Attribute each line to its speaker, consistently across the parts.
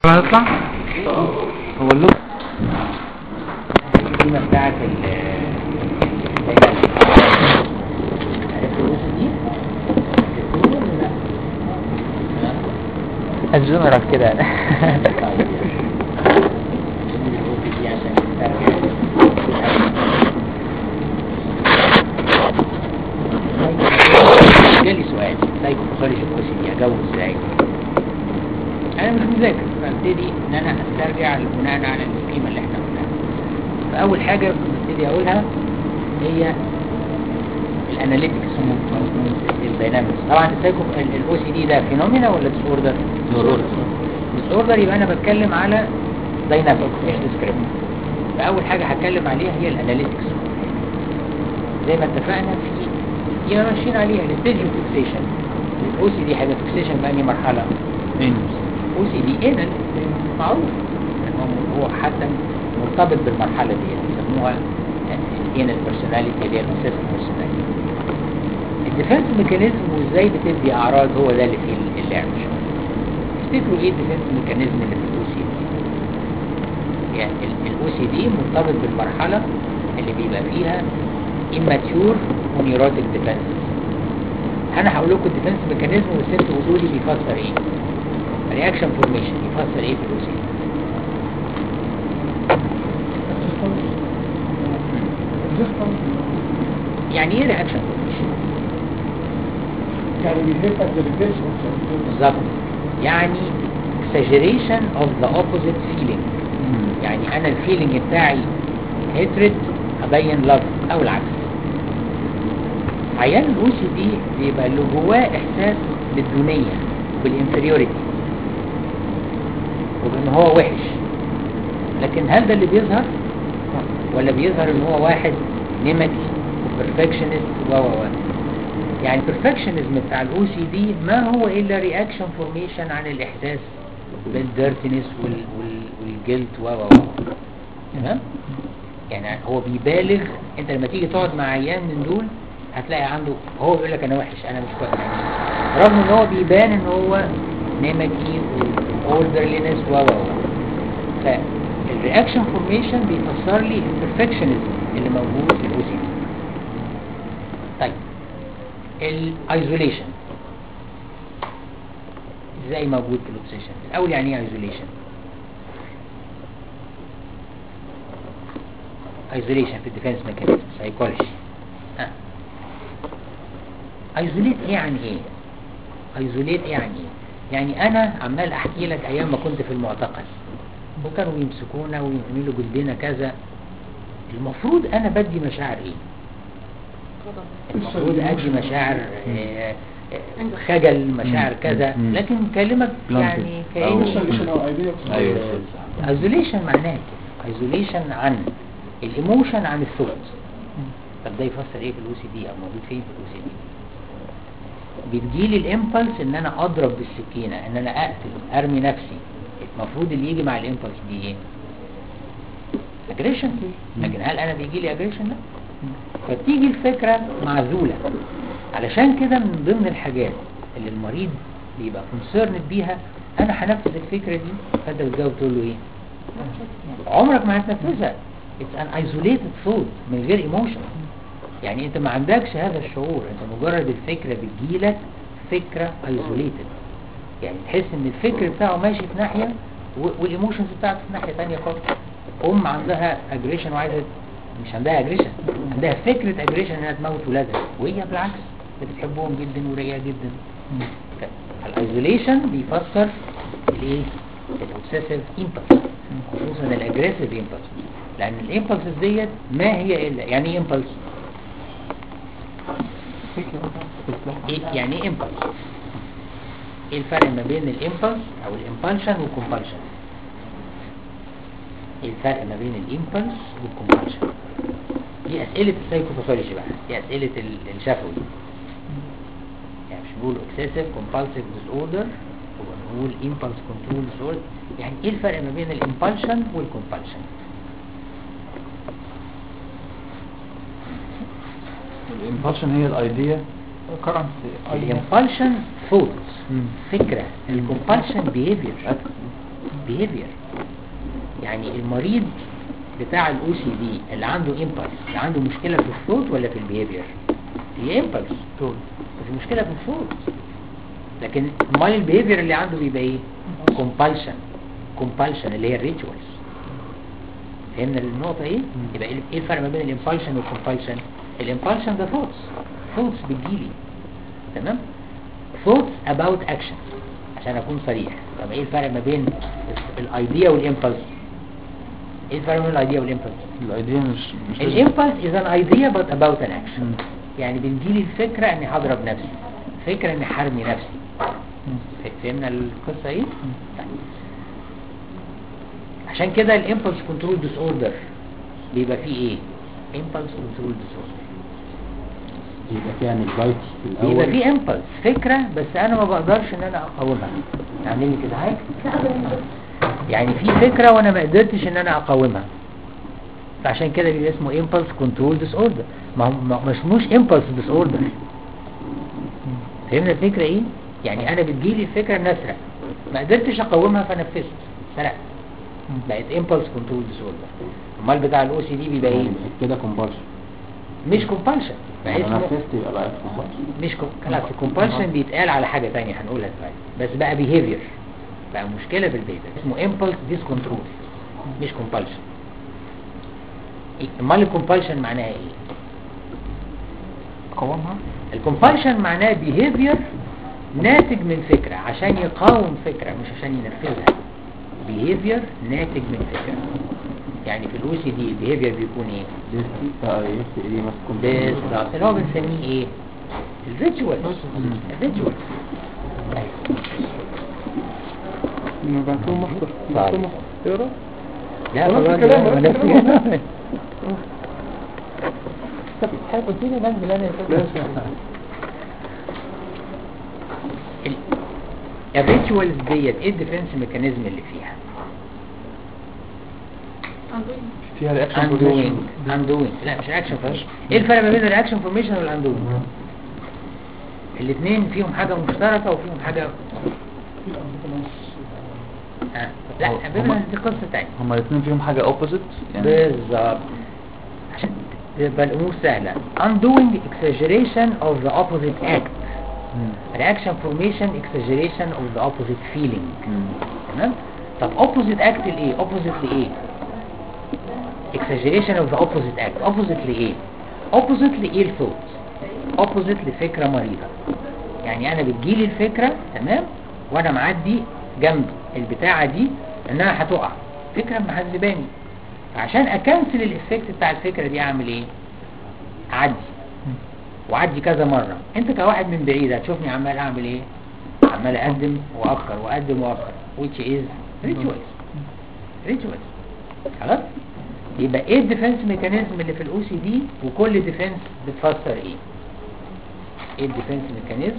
Speaker 1: هنطلع هو اللوك
Speaker 2: القيمة بتاعت ال عرفت الوصف دي؟
Speaker 1: الجنرال كده
Speaker 2: جالي سؤال سايكو باثولوجي بوسي اجاوب ازاي انا مش مذاكر فابتدي ان انا استرجع بناء على القيمه اللي احنا قلناها فاول حاجه ببتدي اقولها هي الاناليتكس الداينامكس طبعا السايكو الاو سي دي ده فينومينا ولا ديس اوردر ديس اوردر يبقى انا بتكلم على داينامكس مش ديسكريبت فاول حاجه هتكلم عليها هي الاناليتكس زي ما اتفقنا في دي ماشيين عليها الستيج فيكسيشن الاو سي دي هيبقى فيكسيشن بأنهي مرحله او سي دي انال معروف يعني هو هو حتى مرتبط بالمرحله دي بيسموها انال بيرسوناليتي اللي هي الاساس بيرسوناليتي الديفنس ميكانيزم وازاي بتدي اعراض هو ده اللي فيه اللعب شويه تفتكروا ايه الديفنس ميكانيزم اللي في الاو سي دي يعني الاو سي دي مرتبط بالمرحله اللي بيبقى فيها immature ونيوروتيك ديفنس انا هقول لكم الديفنس ميكانيزم بس انتوا قولوا لي بيفسر ايه رياكشن فورميشن يفسر ايه في الاو سي دي يعني ايه رياكشن فورميشن
Speaker 3: يعني بيهيبك بالريفيشن
Speaker 2: بالظبط يعني exaggeration of the opposite feeling يعني انا الفيلينج بتاعي hatred ابين love او العكس عيان الاو سي دي بيبقى اللي جواه احساس بالدونيه بالانفيريوريتي وبان هو وحش لكن هل ده اللي بيظهر ولا بيظهر ان هو واحد نمكي وبرفكشنست و و و يعني البرفكشنزم بتاع الاو سي دي ما هو الا رياكشن فورميشن عن الاحساس بالديرتنس وال وال والجلد و و و تمام يعني هو بيبالغ انت لما تيجي تقعد مع عيان من دول هتلاقي عنده هو بيقول لك انا وحش انا مش كويس رغم ان هو بيبان ان هو نمكي واوردرلينس و و و فالرياكشن فورميشن بيفسر لي البرفكشنزم اللي موجود في الاو سي دي طيب الايزوليشن ازاي موجود في الاوبسيشن الاول يعني ايه ايزوليشن ايزوليشن في الديفنس ميكانيزم سايكولوجي ايزوليت ايه يعني ايه ايزوليت ايه يعني ايه يعني انا عمال احكي لك ايام ما كنت في المعتقل وكانوا يمسكونا ويعملوا جلدنا كذا المفروض انا بدي مشاعر ايه المفروض ادي مشاعر آه، آه، خجل مشاعر كذا
Speaker 1: مم.
Speaker 2: لكن كلمك يعني
Speaker 1: Blunted.
Speaker 2: كأنه
Speaker 3: ايزوليشن او ايديا
Speaker 1: ايوه
Speaker 2: ايزوليشن معناه كده ايزوليشن عن الايموشن عن الثوت طب ده يفسر ايه في الاو سي دي او موجود فين في الاو سي دي بتجيلي الامبلس ان انا اضرب بالسكينه ان انا اقتل ارمي نفسي المفروض اللي يجي مع الامبلس دي ايه اجريشن لكن هل انا بيجي لي اجريشن لا فتيجي الفكره معزوله علشان كده من ضمن الحاجات اللي المريض بيبقى كونسيرند بيها انا هنفذ الفكره دي فانت بتجاوب تقول له ايه عمرك ما هتنفذها it's an isolated thought من غير emotion يعني انت ما عندكش هذا الشعور انت مجرد الفكرة بتجيلك فكرة isolated يعني تحس ان الفكر بتاعه ماشي في ناحية والايموشنز بتاعته في ناحية تانية خالص ام عندها اجريشن وعايزة مش عندها اجريشن عندها فكرة اجريشن انها تموت ولادها وهي بالعكس بتحبهم جدا ورقيقة جدا الايزوليشن بيفسر الايه الاوبسيسيف امبلس خصوصا الاجريسيف امبلس لان الامبلس ديت ما هي الا يعني ايه امبلس إيه يعني ايه امبلس ايه الفرق ما بين الامبلس او الامبالشن والكومبالشن ايه الفرق ما بين الامبلس والكومبالشن دي اسئله السايكوباثولوجي بقى دي اسئله ال- الشفوي يعني مش بنقول excessive compulsive disorder وبنقول impulse control disorder يعني ايه الفرق ما بين الامبالشن والكومبالشن
Speaker 1: الامبالشن هي الايديا
Speaker 2: الامبالشن thought فكرة الكومبالشن behavior behavior يعني المريض بتاع الاو سي دي اللي عنده امبلس اللي عنده مشكله في الصوت ولا في البيهيفير هي امبلس
Speaker 1: طول
Speaker 2: في مشكله في الصوت لكن امال البيهيفير اللي عنده بيبقى ايه كومبالشن كومبالشن اللي هي الريتشوالز فهمنا النقطه ايه يبقى ايه إيه الفرق ما بين الامبالشن والكومبالشن الامبالشن ده ثوتس ثوتس بتجيلي تمام thoughts about action عشان اكون صريح طب ايه الفرق ما بين الايديا والامبلس ايه الفرق بين الايديا والامبلس
Speaker 1: الايديا مش مش
Speaker 2: الامبلس is an idea but about an action
Speaker 1: مم.
Speaker 2: يعني بتجيلي الفكرة اني هضرب نفسي فكرة اني حرمي نفسي
Speaker 1: مم.
Speaker 2: ف- فهمنا القصة ايه طيب. عشان كده الامبلس كنترول ديس اوردر بيبقى فيه ايه امبلس كنترول ديس اوردر
Speaker 3: يبقى فيها نكزايتي في
Speaker 2: بيبقى
Speaker 3: الاول
Speaker 2: فيه امبلس فكرة بس انا ما بقدرش ان انا اقاومها تعمل لي كده هاي يعني في فكرة وانا ما قدرتش ان انا اقاومها فعشان كده بيبقى اسمه امبلس كنترول ديس اوردر ما هو ما- مش مش امبلس ديس اوردر فهمنا الفكرة ايه يعني انا بتجيلي الفكرة ان اسرق ما قدرتش اقاومها فنفذت سرقت بقت امبلس كنترول ديس اوردر امال بتاع الاو سي دي بيبقى ايه
Speaker 3: كده كومبالشن
Speaker 2: مش كومبالشن بقى
Speaker 3: انا
Speaker 2: اسمه
Speaker 3: نفذت يبقى بقى كومبالشن
Speaker 2: مش كوم... خلاص الكومبالشن بيتقال على حاجة تانية هنقولها دلوقتي بس بقى بيهيفير بقى مشكلة في البيهيفير اسمه امبلس ديس كنترول مش كومبالشن امال الكومبالشن معناها ايه
Speaker 1: قوامها
Speaker 2: الكومبالشن معناه بيهيفير ناتج من فكرة عشان يقاوم فكرة مش عشان ينفذها بيهيفير ناتج من فكرة يعني في الاو سي دي البيهيفير بيكون ايه
Speaker 3: ديستي اه يس ايه مسكون
Speaker 2: بالظبط اللي هو بنسميه ايه الريتشوال الريتشوال
Speaker 3: بعتهم محضر
Speaker 2: بعتهم
Speaker 3: اقرا
Speaker 2: لا
Speaker 3: نفس
Speaker 2: خلاص
Speaker 3: الكلام،
Speaker 2: لا،
Speaker 3: نفس
Speaker 2: نفس
Speaker 3: الكلام.
Speaker 2: الكلام. طب تحب قلت لي ننزل انا الريتشوالز ديت ايه الديفنس ميكانيزم اللي فيها
Speaker 1: فيها رياكشن
Speaker 2: undoing undoing لا مش اكشن فورميشن ايه الفرق ما بين الاكشن فورميشن والاندوينج الاثنين فيهم حاجه مشتركه وفيهم حاجه آه. لا
Speaker 1: هو-
Speaker 2: بما
Speaker 1: هما-
Speaker 2: دي قصه تانية
Speaker 1: هما الاثنين فيهم حاجة اوبوزيت يعني
Speaker 2: بالظبط عشان تبقى الامور سهله undoing exaggeration of the opposite act
Speaker 1: مم.
Speaker 2: reaction formation exaggeration of the opposite feeling
Speaker 1: مم.
Speaker 2: تمام طب opposite act لايه opposite لايه exaggeration of the opposite act opposite لايه opposite لايه الثوت opposite لفكرة مريضة يعني انا بتجيلي الفكرة تمام وانا معدي جنب البتاعة دي انها هتقع فكرة محزباني عشان اكنسل الافكت بتاع الفكرة دي اعمل ايه اعدي وعدي كذا مرة انت كواحد من بعيد هتشوفني عمال اعمل ايه عمال اقدم واخر واقدم واخر which is rituals rituals خلاص يبقى ايه الديفنس ميكانيزم اللي في الاو سي دي وكل ديفنس بتفسر ايه ايه الديفنس ميكانيزم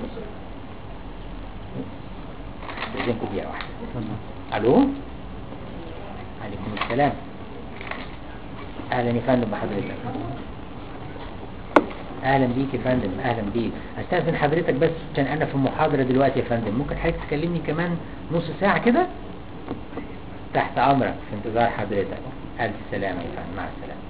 Speaker 2: لازمكم دقيقة واحدة الو عليكم السلام اهلا يا فندم بحضرتك اهلا بيك يا فندم اهلا بيك استاذن حضرتك بس عشان انا في محاضرة دلوقتي يا فندم ممكن حضرتك تكلمني كمان نص ساعة كده تحت امرك في انتظار حضرتك الف سلامة يا فندم مع السلامة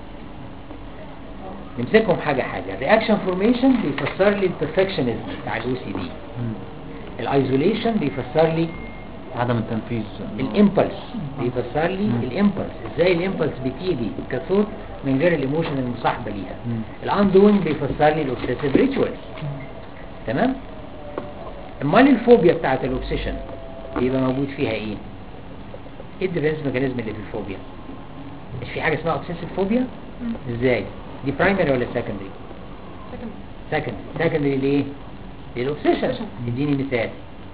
Speaker 2: نمسكهم حاجة حاجة الرياكشن فورميشن بيفسر لي البرفكشنزم بتاع الاو سي دي
Speaker 1: مم.
Speaker 2: الايزوليشن بيفسر لي
Speaker 1: عدم التنفيذ
Speaker 2: الامبلس بيفسر لي
Speaker 1: مم.
Speaker 2: الامبلس ازاي الامبلس بتيجي كصوت من غير الايموشن المصاحبه ليها
Speaker 1: مم.
Speaker 2: الاندوينج بيفسر لي الاوبسيسيف ريتشوالز تمام امال الفوبيا بتاعت الاوبسيشن بيبقى موجود فيها ايه ايه الديفنس ميكانيزم اللي في الفوبيا مش في حاجه اسمها اوبسيسيف فوبيا ازاي دي برايمري ولا سكندري سكندري سكندري ليه للاوبسيشن اديني مثال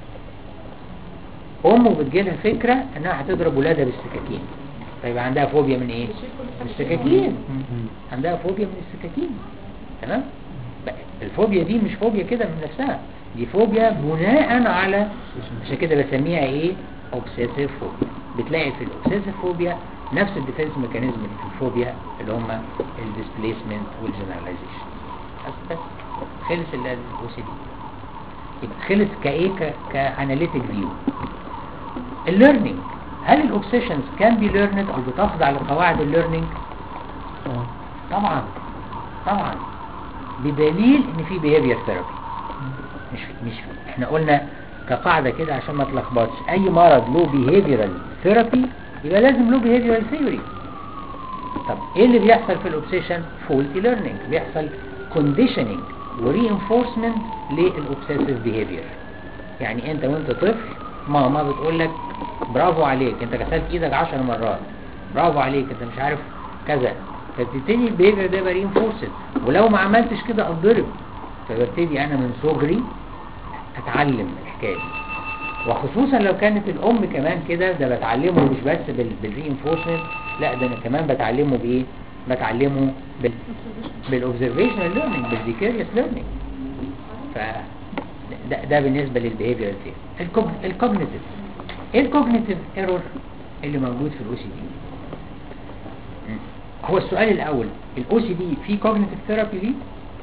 Speaker 2: ام بتجيلها فكره انها هتضرب ولادها بالسكاكين فيبقى عندها فوبيا من ايه من السكاكين
Speaker 1: مم.
Speaker 2: عندها فوبيا من السكاكين تمام بقى الفوبيا دي مش فوبيا كده من نفسها دي فوبيا بناء على عشان كده بسميها ايه اوبسيسيف فوبيا بتلاقي في الاوبسيسيف فوبيا نفس الديفنس ميكانيزم اللي في الفوبيا اللي هم الديسبليسمنت والجنراليزيشن بس بس خلص الاو سي دي يبقى خلص كايه ك- كاناليتيك فيو الليرنينج هل الاوبسيشنز كان بي ليرند او بتخضع لقواعد الليرنينج طبعا طبعا بدليل ان في behavior therapy مش مش احنا قلنا كقاعدة كده عشان ما تلخبطش اي مرض له behavioral therapy يبقى لازم له behavioral theory طب ايه اللي بيحصل في الاوبسيشن faulty learning بيحصل conditioning ورينفورسمنت للاوبسيسيف behavior يعني انت وانت طفل ماما بتقول لك برافو عليك انت غسلت ايدك عشر مرات برافو عليك انت مش عارف كذا فبتبتدي البيهيفير ده يبقى رينفورسد ولو ما عملتش كده اتضرب فببتدي انا من صغري اتعلم الحكايه دي وخصوصا لو كانت الام كمان كده ده بتعلمه مش بس بالرينفورسمنت لا ده انا كمان بتعلمه بايه بتعلمه بال بالاوبزرفيشنال ليرنينج بالفيكيريوس ليرنينج ف ده, ده بالنسبه للبيهيفيرال ثيري الكوجنيتيف ايه الكوجنيتيف ايرور اللي موجود في الاو سي دي هو السؤال الاول الاو سي دي في كوجنيتيف ثيرابي ليه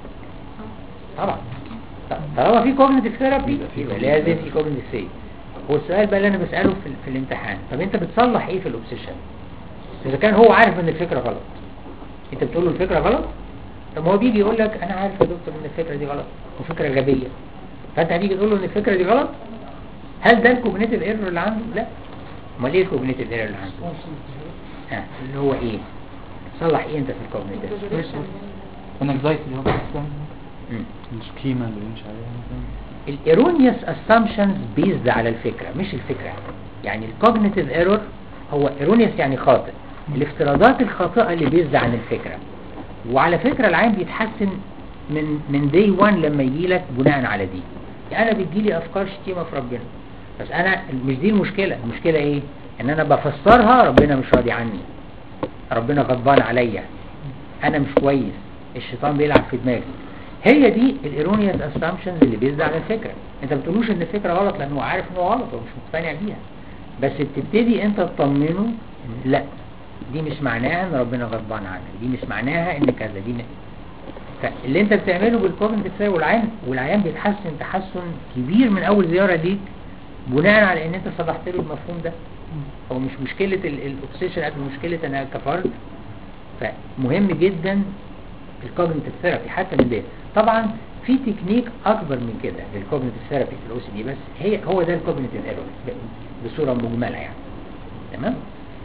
Speaker 2: طبعا طب طالما في كوجنيتيف ثيرابي يبقى لازم في كوجنيتيف ثيرابي هو السؤال بقى اللي انا بساله في, في الامتحان طب انت بتصلح ايه في الاوبسيشن اذا كان هو عارف ان الفكره غلط انت بتقول له الفكره غلط طب ما هو بيجي يقول لك انا عارف يا دكتور ان الفكره دي غلط وفكره غبيه فانت هتيجي تقول له ان الفكره دي غلط هل ده الكوجنيتيف ايرور اللي عنده لا امال ايه الكوجنيتيف ايرور اللي عنده ها اللي هو ايه صلح ايه انت في الكوجنيتيف
Speaker 1: الانكزايتي اللي هو بس
Speaker 2: مم.
Speaker 1: السكيما اللي بيمشي عليها مثلا
Speaker 2: الايرونيوس اسامبشنز بيزد على الفكرة مش الفكرة يعني الكوجنيتيف ايرور هو ايرونيوس يعني خاطئ الافتراضات الخاطئة اللي بيزد عن الفكرة وعلى فكرة العين بيتحسن من من دي 1 لما يجي لك بناء على دي يعني انا بتجيلي افكار شتيمة في ربنا بس انا مش دي المشكلة المشكلة ايه ان انا بفسرها ربنا مش راضي عني ربنا غضبان عليا انا مش كويس الشيطان بيلعب في دماغي هي دي الايرونيوس اسامبشنز اللي بيزد على الفكره انت ما بتقولوش ان الفكره غلط لانه هو عارف ان هو غلط هو مش مقتنع بيها بس بتبتدي انت تطمنه لا دي مش معناها ان ربنا غضبان عنك دي مش معناها ان كذا دي م... فاللي انت بتعمله بالكوجنيتيف ثيرابي والعيان والعيان بيتحسن تحسن كبير من اول زياره ليك بناء على ان انت صلحت له المفهوم ده هو مش مشكله الاوبسيشن قد مشكله انا كفرد فمهم جدا الكوجنيتيف ثيرابي حتى من ده طبعا في تكنيك اكبر من كده للكوجنيتيف ثيرابي في الاو سي دي بس هي هو ده الكوجنيتيف ايرور بصوره مجمله يعني تمام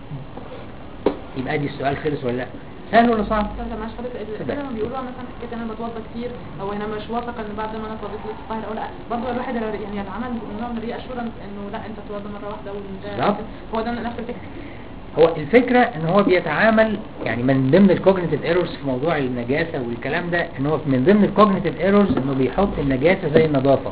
Speaker 2: يبقى دي السؤال خلص ولا لا سهل ولا صعب
Speaker 4: طب معلش حضرتك
Speaker 2: اتفضل.
Speaker 4: لما بيقولوا مثلا حكايه انا بتوضى كتير او انا مش واثق ان بعد ما انا اتوضيت لسه طاهر او لا برضه الواحد لو- يعني يتعامل نوع من الري اشورنس انه لا انت تتوضى مره واحده وده
Speaker 2: بالظبط.
Speaker 4: هو ده نفس الفكره
Speaker 2: هو الفكرة ان هو بيتعامل يعني من ضمن الكوجنيتيف ايرورز في موضوع النجاسة والكلام ده ان هو من ضمن الكوجنيتيف ايرورز انه بيحط النجاسة زي النظافة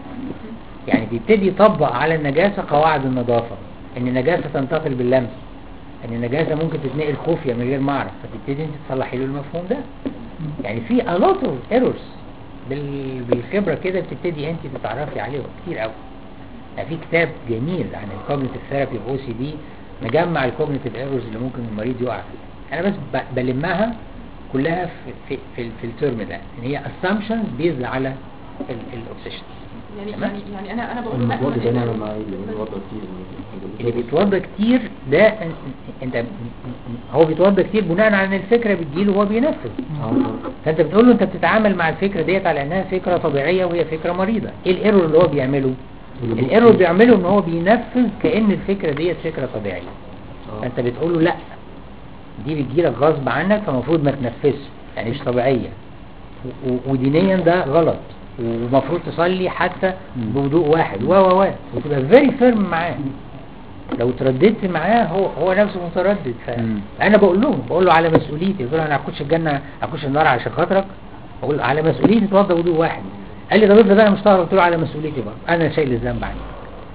Speaker 2: يعني بيبتدي يطبق على النجاسة قواعد النظافة ان النجاسة تنتقل باللمس ان النجاسة ممكن تتنقل خفية من غير ما اعرف فتبتدي انت تصلحي له المفهوم ده يعني في a lot of errors بال... بالخبرة كده بتبتدي انت تتعرفي عليهم كتير قوي يعني في كتاب جميل عن الكوجنيتيف ثيرابي او سي دي مجمع الكوجنيتيف ايرورز اللي ممكن المريض يقع فيها انا بس ب- بلمها كلها في في في, في الترم ده ان هي assumptions based على الاوبسيشن
Speaker 4: يعني
Speaker 2: تمام.
Speaker 4: يعني يعني انا انا بقول له لا
Speaker 3: الموضوع ده
Speaker 4: أنا-
Speaker 3: انا مع اللي بيوضع كتير
Speaker 2: اللي بيتوضى كتير ده أن- انت هو بيتوضى كتير بناء على ان الفكره بتجيله وهو بينفذ فانت بتقول له انت بتتعامل مع الفكره ديت على انها فكره طبيعيه وهي فكره مريضه ايه الايرور اللي هو بيعمله الايرور بيعمله ان هو بينفذ كأن الفكرة ديت فكرة طبيعية فانت بتقول له لا دي بتجيلك غصب عنك فالمفروض ما تنفذش يعني مش طبيعية و- و- ودينيا ده غلط ومفروض تصلي حتى بوضوء واحد و و و وتبقى فيري فيرم معاه لو ترددت معاه هو هو نفسه متردد
Speaker 1: مم.
Speaker 2: فانا بقول لهم بقول له على مسؤوليتي قلت له انا هخش الجنه هخش النار علشان خاطرك بقول له على مسؤوليتي توضى وضوء واحد قال لي طب افرض انا مش طاهر قلت له على مسؤوليتي برضه انا شايل الذنب عني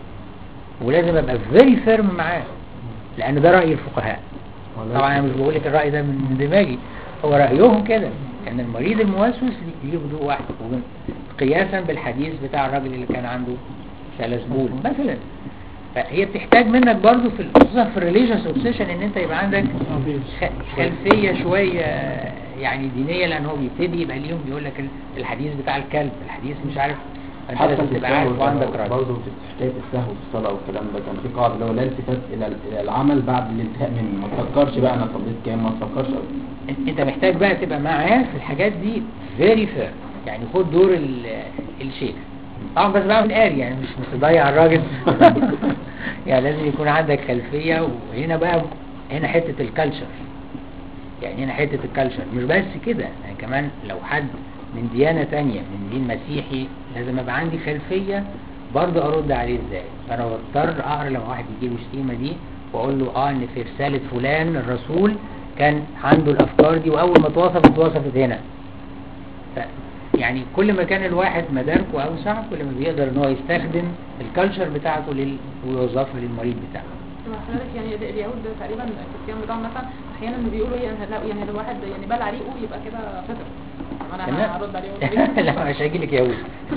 Speaker 2: ولازم ابقى فيري فيرم معاه لان ده راي الفقهاء طبعا انا مش بقول لك الراي ده من دماغي هو رايهم كده ان المريض الموسوس يجيب وضوء واحد ومن- قياسا بالحديث بتاع الراجل اللي كان عنده ثلاث بول مثلا فهي بتحتاج منك برضو في خصوصا في الريليجنس اوبسيشن ان انت يبقى عندك خ- خلفيه شويه يعني دينيه لان هو بيبتدي يبقى ليهم بيقول لك الحديث بتاع الكلب الحديث مش عارف فانت
Speaker 3: حتى
Speaker 2: لازم
Speaker 3: في
Speaker 2: تبقى عارف
Speaker 3: السهو
Speaker 2: وعندك
Speaker 3: كان
Speaker 2: رد
Speaker 3: برضه في حكايه السهو في الصلاه والكلام ده كان في قاعده اللي هو لا التفات الى إلى العمل بعد الانتهاء منه ما تفكرش بقى انا صليت كام ما تفكرش
Speaker 2: انت- انت محتاج بقى تبقى معاه في الحاجات دي فيري فير يعني خد دور ال- الشيخ طبعا بس بقى من قاري يعني مش مش تضيع الراجل يعني لازم يكون عندك خلفية وهنا بقى هنا حتة الكالتشر يعني هنا حتة الكالتشر مش بس كده يعني كمان لو حد من ديانة تانية من دين مسيحي لازم ابقى عندي خلفية برضه ارد عليه ازاي فانا بضطر اقرا لما واحد يجيب الشتيمة دي واقول له اه ان في رسالة فلان الرسول كان عنده الافكار دي واول ما اتوصفت اتوصفت هنا ف يعني كل ما كان الواحد مداركه اوسع كل ما بيقدر ان هو يستخدم الكالتشر بتاعته لل... ويوظفها للمريض بتاعه
Speaker 4: طب حضرتك يعني ال- اليهود ده تقريبا في الصيام بتاعهم مثلا احيانا بيقولوا يعني لا يعني لو واحد يعني بلع ريقه يبقى كده فطر طب انا
Speaker 2: تمام
Speaker 4: هرد عليه وأقول له
Speaker 2: لا مش هيجي لك يهود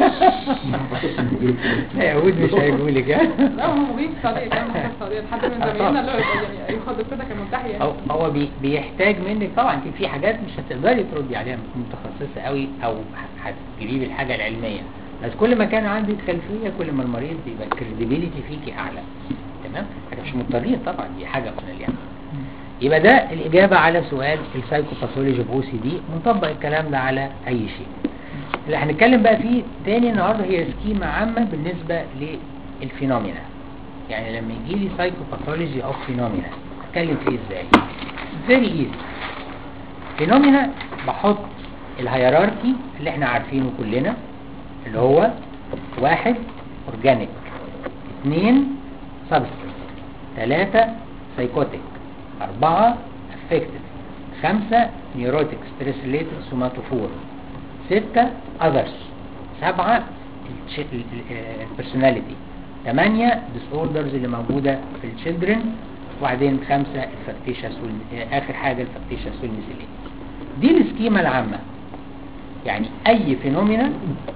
Speaker 2: لا يهود مش هيجوا لك
Speaker 4: لا هم موجودين في السعوديه كان في السعوديه حد من زمايلنا اللي هو يعني ياخد الصوره كان منتحي يعني
Speaker 2: هو هو بي بيحتاج منك طبعا في- في حاجات مش هتقدري تردي عليها مش متخصصه قوي او ه- هتجيبيه بالحاجه العلميه بس كل ما كان عندك خلفيه كل ما المريض بيبقى الكريديبيليتي فيكي اعلى تمام احنا مش مضطرين طبعا دي حاجه اوبشنال يعني يبقى ده الاجابه على سؤال السايكوباثولوجي اوف او سي دي ونطبق الكلام ده على اي شيء اللي هنتكلم بقى فيه تاني النهارده هي سكيمه عامه بالنسبه للفينومينا يعني لما يجي لي سايكوباثولوجي اوف فينومينا اتكلم فيه ازاي فيري ايزي فينومينا بحط الهيراركي اللي احنا عارفينه كلنا اللي هو واحد اورجانيك اثنين سبستنس ثلاثة سايكوتيك أربعة افكتيف خمسة نيوروتيك ستريس ريليتد سوماتوفور ستة others سبعة البرسوناليتي ثمانية disorders اللي موجودة في الشيلدرن وبعدين خمسة الفاكتيشس وال... آخر حاجة الفاكتيشس والميزيلين دي السكيمة العامة يعني أي فينومينا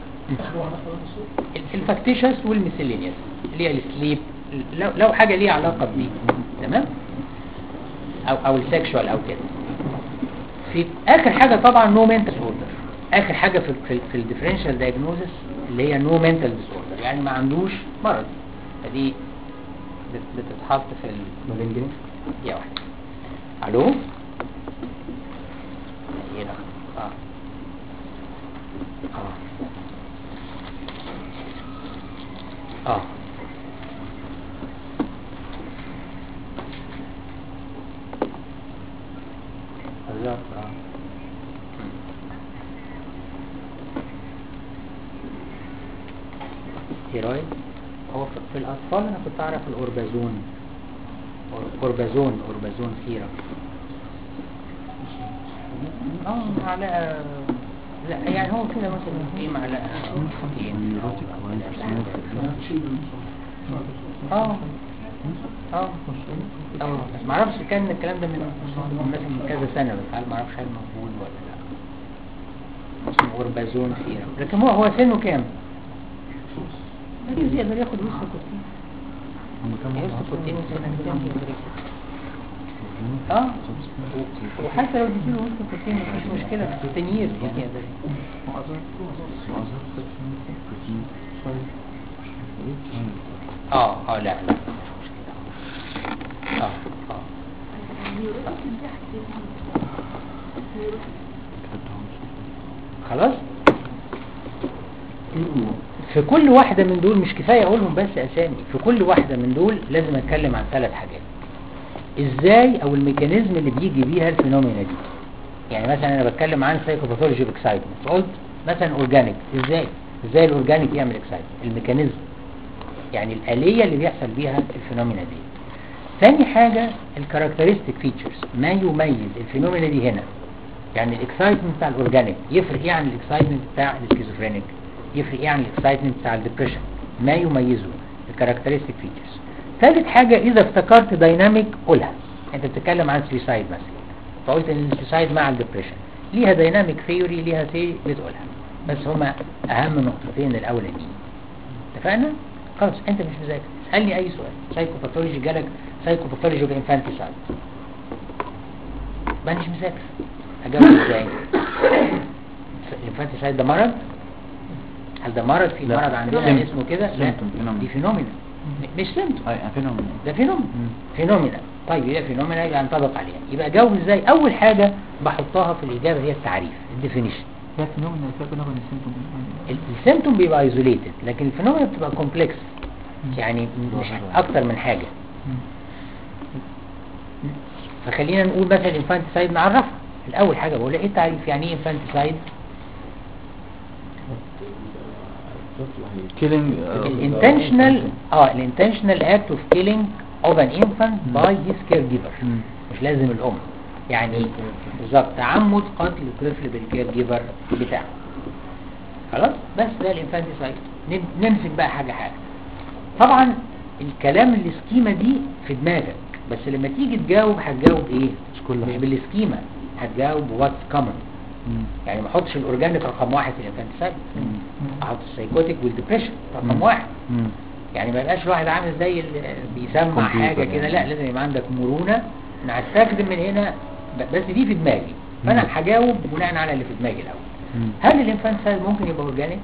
Speaker 2: الفاكتيشس والميسيلينيوس اللي هي السليب لو, لو حاجة ليها علاقة بدي تمام أو أو السكشوال أو كده في آخر حاجة طبعا نو منتال اوردر آخر حاجة في في, في الديفرنشال دايجنوزس اللي هي نو منتال ديسوردر يعني ما عندوش مرض فدي بت- بتتحط في ال...
Speaker 3: بالانجليزي
Speaker 2: يا واحد الو هنا اه اه اه بالظبط اه ستيرويد هو في- في الاطفال انا كنت اعرف الاوربازون أور- اوربازون اوربازون سيرم اه معلقه لا يعني هو كده مثلا في معلقه خطين اه اه اه بس ما اعرفش كان الكلام ده من من مثلا من كذا سنه بس هل ما اعرفش هل موجود ولا لا اسمه اوربازون سيرم لكن هو هو سنه كام؟ لكن يقدر ياخد وسط كوتين وسط كوتين وسنتين اه وحتى لو اديتيله وسط كوتين مفيش مشكله في التنيير يعني يقدر اه اه لا لا مش مشكله اه اه خلاص في كل واحدة من دول مش كفاية اقولهم بس اسامي في كل واحدة من دول لازم اتكلم عن ثلاث حاجات ازاي او الميكانيزم اللي بيجي بيها الفينومينا دي يعني مثلا انا بتكلم عن سايكوباثولوجي اوف اكسايتمنت قلت مثلا اورجانيك ازاي ازاي الاورجانيك يعمل اكسايتمنت الميكانيزم يعني الآلية اللي بيحصل بيها الفينومينا دي ثاني حاجة الكاركترستيك فيتشرز ما يميز الفينومينا دي هنا يعني الاكسايتمنت بتاع الاورجانيك يفرق ايه عن الاكسايتمنت بتاع السكيزوفرينيك يفرق ايه عن الاكسايتمنت بتاع الدبريشن ما يميزه الكاركترستيك فيتشرز ثالث حاجة اذا افتكرت دايناميك قولها انت بتتكلم عن سويسايد مثلا فقلت ان السويسايد مع الدبريشن ليها دايناميك ثيوري ليها ثيوري بتقولها بس هما اهم نقطتين الاولانيين اتفقنا خلاص انت مش مذاكر اسالني اي سؤال سايكوباثولوجي جالك سايكوباثولوجي اوف انفانتيسايد ما انتش مذاكر هجاوب ازاي الانفانتيسايد ده مرض هل ده مرض في
Speaker 3: لا.
Speaker 2: مرض عندنا
Speaker 1: Symptom.
Speaker 2: اسمه كده لا
Speaker 1: Symptom. Phenomenon.
Speaker 2: دي فينومينا مش سيمتوم
Speaker 1: اي فينومين
Speaker 2: ده فينومينا
Speaker 1: مم.
Speaker 2: فينومينا طيب يبقى فينومينا يبقى ينطبق عليها يبقى جاوب ازاي اول حاجه بحطها في الاجابه هي التعريف الديفينيشن
Speaker 1: لا فينومين الفرق بينهم وبين السيمتوم
Speaker 2: السيمتوم بيبقى ايزوليتد لكن الفينومينا بتبقى كومبلكس يعني مش اكتر من حاجه فخلينا نقول مثلا الانفانتسايد نعرفها الاول حاجه بقول ايه التعريف يعني ايه انفانتسايد
Speaker 1: كيلينج
Speaker 2: الانتشنال اه الانتشنال اكت اوف كيلينج اوف ان انفانت باي هيز كير جيفر
Speaker 1: مم.
Speaker 2: مش لازم الام يعني بالظبط تعمد قتل الطفل بالكير جيفر بتاعه خلاص بس ده الانفانتسايد نم- نمسك بقى حاجه حاجه طبعا الكلام السكيمه دي في دماغك بس لما تيجي تجاوب هتجاوب ايه
Speaker 1: مش كل
Speaker 2: مش
Speaker 1: حاجة.
Speaker 2: بالسكيمه هتجاوب واتس كومن يعني ما احطش الاورجانيك رقم واحد في الانفانتسايد احط السايكوتيك والديبريشن رقم
Speaker 1: مم.
Speaker 2: واحد
Speaker 1: مم.
Speaker 2: يعني ما يبقاش الواحد عامل زي اللي بيسمع
Speaker 1: كمبيوتر
Speaker 2: حاجه كده لا
Speaker 1: يعني.
Speaker 2: لازم يبقى عندك مرونه انا هستخدم من هنا ب- بس دي في دماغي فانا
Speaker 1: مم.
Speaker 2: هجاوب بناء على اللي في دماغي الاول
Speaker 1: مم.
Speaker 2: هل الانفانتسايد ممكن يبقى اورجانيك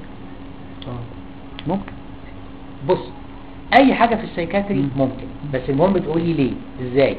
Speaker 1: ممكن
Speaker 2: بص اي حاجه في السايكاتري
Speaker 1: مم.
Speaker 2: ممكن بس المهم تقول لي ليه ازاي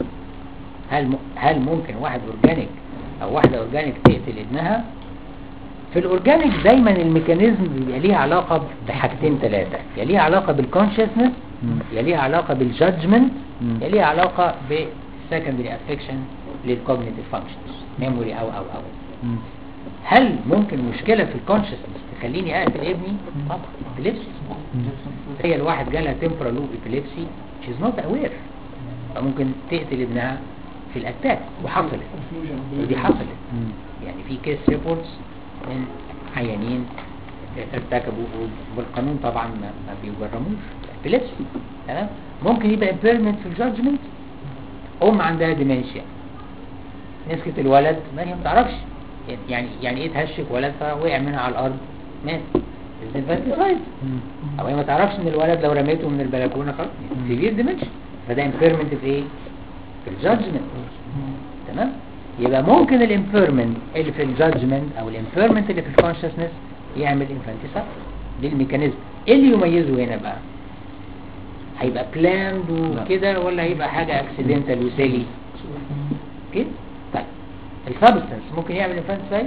Speaker 2: هل م... هل ممكن واحد اورجانيك او واحده اورجانيك تقتل ابنها في الاورجانيك دايما الميكانيزم بيبقى ليها علاقه بحاجتين ثلاثه يا ليها علاقه بالكونشسنس
Speaker 1: مم.
Speaker 2: يا ليها علاقه بالجادجمنت
Speaker 1: مم.
Speaker 2: يا ليها علاقه بالسكندري افكشن للكوجنيتيف فانكشنز ميموري او او او
Speaker 1: مم.
Speaker 2: هل ممكن مشكله في الكونشسنس تخليني اقتل ابني طبعا ابيليبسي هي الواحد جالها تمبرال لوب ابيليبسي شيز نوت اوير فممكن تقتل ابنها في الاتاك وحصلت ودي حصلت
Speaker 1: مم.
Speaker 2: يعني في كيس ريبورتس من عيانين ارتكبوا والقانون طبعا ما, ما بيجرموش ابيليبسي تمام ممكن يبقى امبيرمنت في الجادجمنت ام عندها ديمنشيا مسكت الولد ما هي ما تعرفش يعني يعني ايه تهشك ولد فوقع منها على الارض مات الانفانتسايد
Speaker 1: مم.
Speaker 2: او هي ما تعرفش ان الولد لو رميته من البلكونه خلاص سيفير ديمنشن فده امبيرمنت في ايه في الجادجمنت تمام يبقى ممكن الامبيرمنت اللي في الجادجمنت او الامبيرمنت اللي في الكونشسنس يعمل انفانتسايد دي الميكانيزم ايه اللي يميزه هنا بقى هيبقى بلاند وكده ولا هيبقى حاجه اكسيدنتال وسيلي كده طيب السبستنس ممكن يعمل انفانتسايد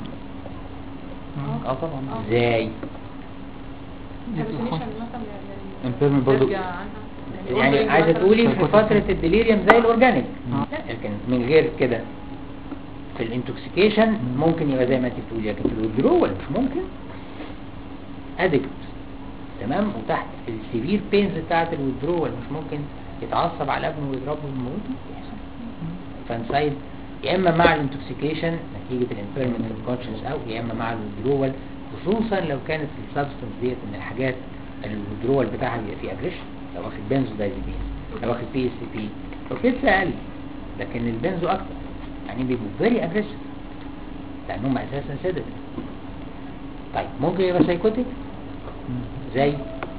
Speaker 1: اه طبعا
Speaker 2: ازاي
Speaker 4: hallucination مثلا يعني
Speaker 1: impairment برضو
Speaker 4: ترجع عنها
Speaker 2: يعني
Speaker 4: ordering
Speaker 2: عايزه
Speaker 4: مثلا.
Speaker 2: تقولي في فتره الديليريوم زي الاورجانيك
Speaker 1: مم.
Speaker 2: لا لكن من غير كده في الانتوكسيكيشن ممكن يبقى زي ما انت بتقولي لكن في الويدرول مش ممكن ادكت تمام وتحت السيفير بينز بتاعت الويدرول مش ممكن يتعصب على ابنه ويضربه ويموته يحصل فانسايد يا اما مع الانتوكسيكيشن نتيجه الامبيرمنت الكونشنس او يا اما مع الويدرول خصوصا لو كانت السبستنس ديت من الحاجات اللي الويدرول بتاعها بيبقى فيه اجريشن لو واخد بنزودايزيبين لو واخد بي اس بي الروكيتس اقل لكن البنزو اكتر يعني بيبقوا فيري اجريسيف لانهم اساسا سيدت طيب ممكن يبقى سايكوتيك زي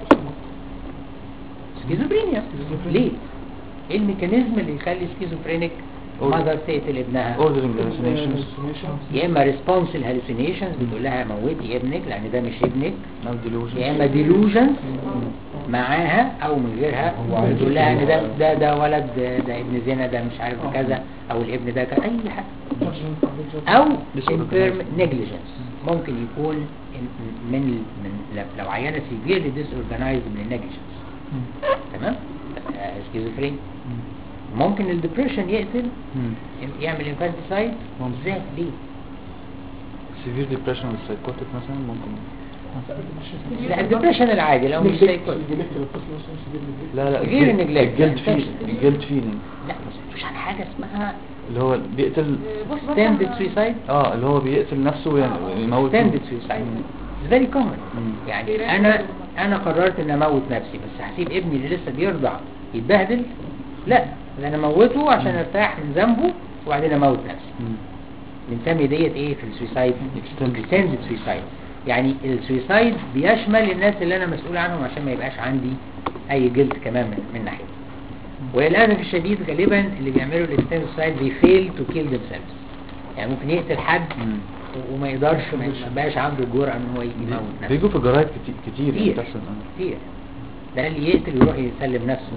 Speaker 2: سكيزوفرينيا ليه؟ ايه الميكانيزم اللي يخلي سكيزوفرينيك ماذر تقتل ابنها
Speaker 1: ordering hallucinations
Speaker 2: يا اما ريسبونس الهالوسينيشنز بتقول لها موتي ابنك لان ده مش ابنك
Speaker 1: no delusions
Speaker 2: يا اما ديلوجنز معاها او من غيرها بتقول لها ان ده ده ده ولد ده, ده ابن زنا ده مش عارف كذا او الابن ده كذا اي حاجه او نيجليجنس ممكن يكون إن- من من لو- لو عيانه سيفيرلي ديس اورجنايزد من النيجليجنس تمام سكيزوفرين ممكن الدبريشن يقتل
Speaker 1: مم.
Speaker 2: يعمل انفانتسايد
Speaker 1: ممكن.
Speaker 2: ازاي ليه
Speaker 1: severe depression والسايكوتيك مثلا ممكن
Speaker 2: لا الدبريشن العادي لو مش سايكوتيك
Speaker 1: لا لا
Speaker 2: غير
Speaker 1: الجلد-
Speaker 2: النجلاج.
Speaker 1: الجلد فيل الجلد فيلينج
Speaker 2: لا ما سمعتوش عن حاجه اسمها
Speaker 1: اللي هو بيقتل
Speaker 4: بص بص
Speaker 2: ستاندد
Speaker 4: أنا-
Speaker 2: سويسايد
Speaker 1: اه اللي هو بيقتل نفسه وين- ويموت
Speaker 2: ستاندد سويسايد فيري كومن
Speaker 1: مم.
Speaker 2: يعني انا انا قررت ان اموت نفسي بس هسيب ابني اللي لسه بيرضع يتبهدل لا ده انا اموته عشان ارتاح من ذنبه وبعدين اموت نفسي
Speaker 1: مم.
Speaker 2: بنسمي ديت ايه في السويسايد
Speaker 1: Extended.
Speaker 2: اكستندد سويسايد يعني السويسايد بيشمل الناس اللي انا مسؤول عنهم عشان ما يبقاش عندي اي جلد كمان من, من ناحيته وللاسف الشديد غالبا اللي بيعملوا الاكستندد سويسايد they fail to kill themselves يعني ممكن يقتل حد
Speaker 1: مم.
Speaker 2: و- وما يقدرش ما ما بقاش عنده الجرأة ان هو يموت نفسه
Speaker 1: بيجوا في الجرايد كتير كتير يعني
Speaker 2: كتير
Speaker 1: بتحصل آه.
Speaker 2: كتير ده اللي يقتل ويروح يسلم نفسه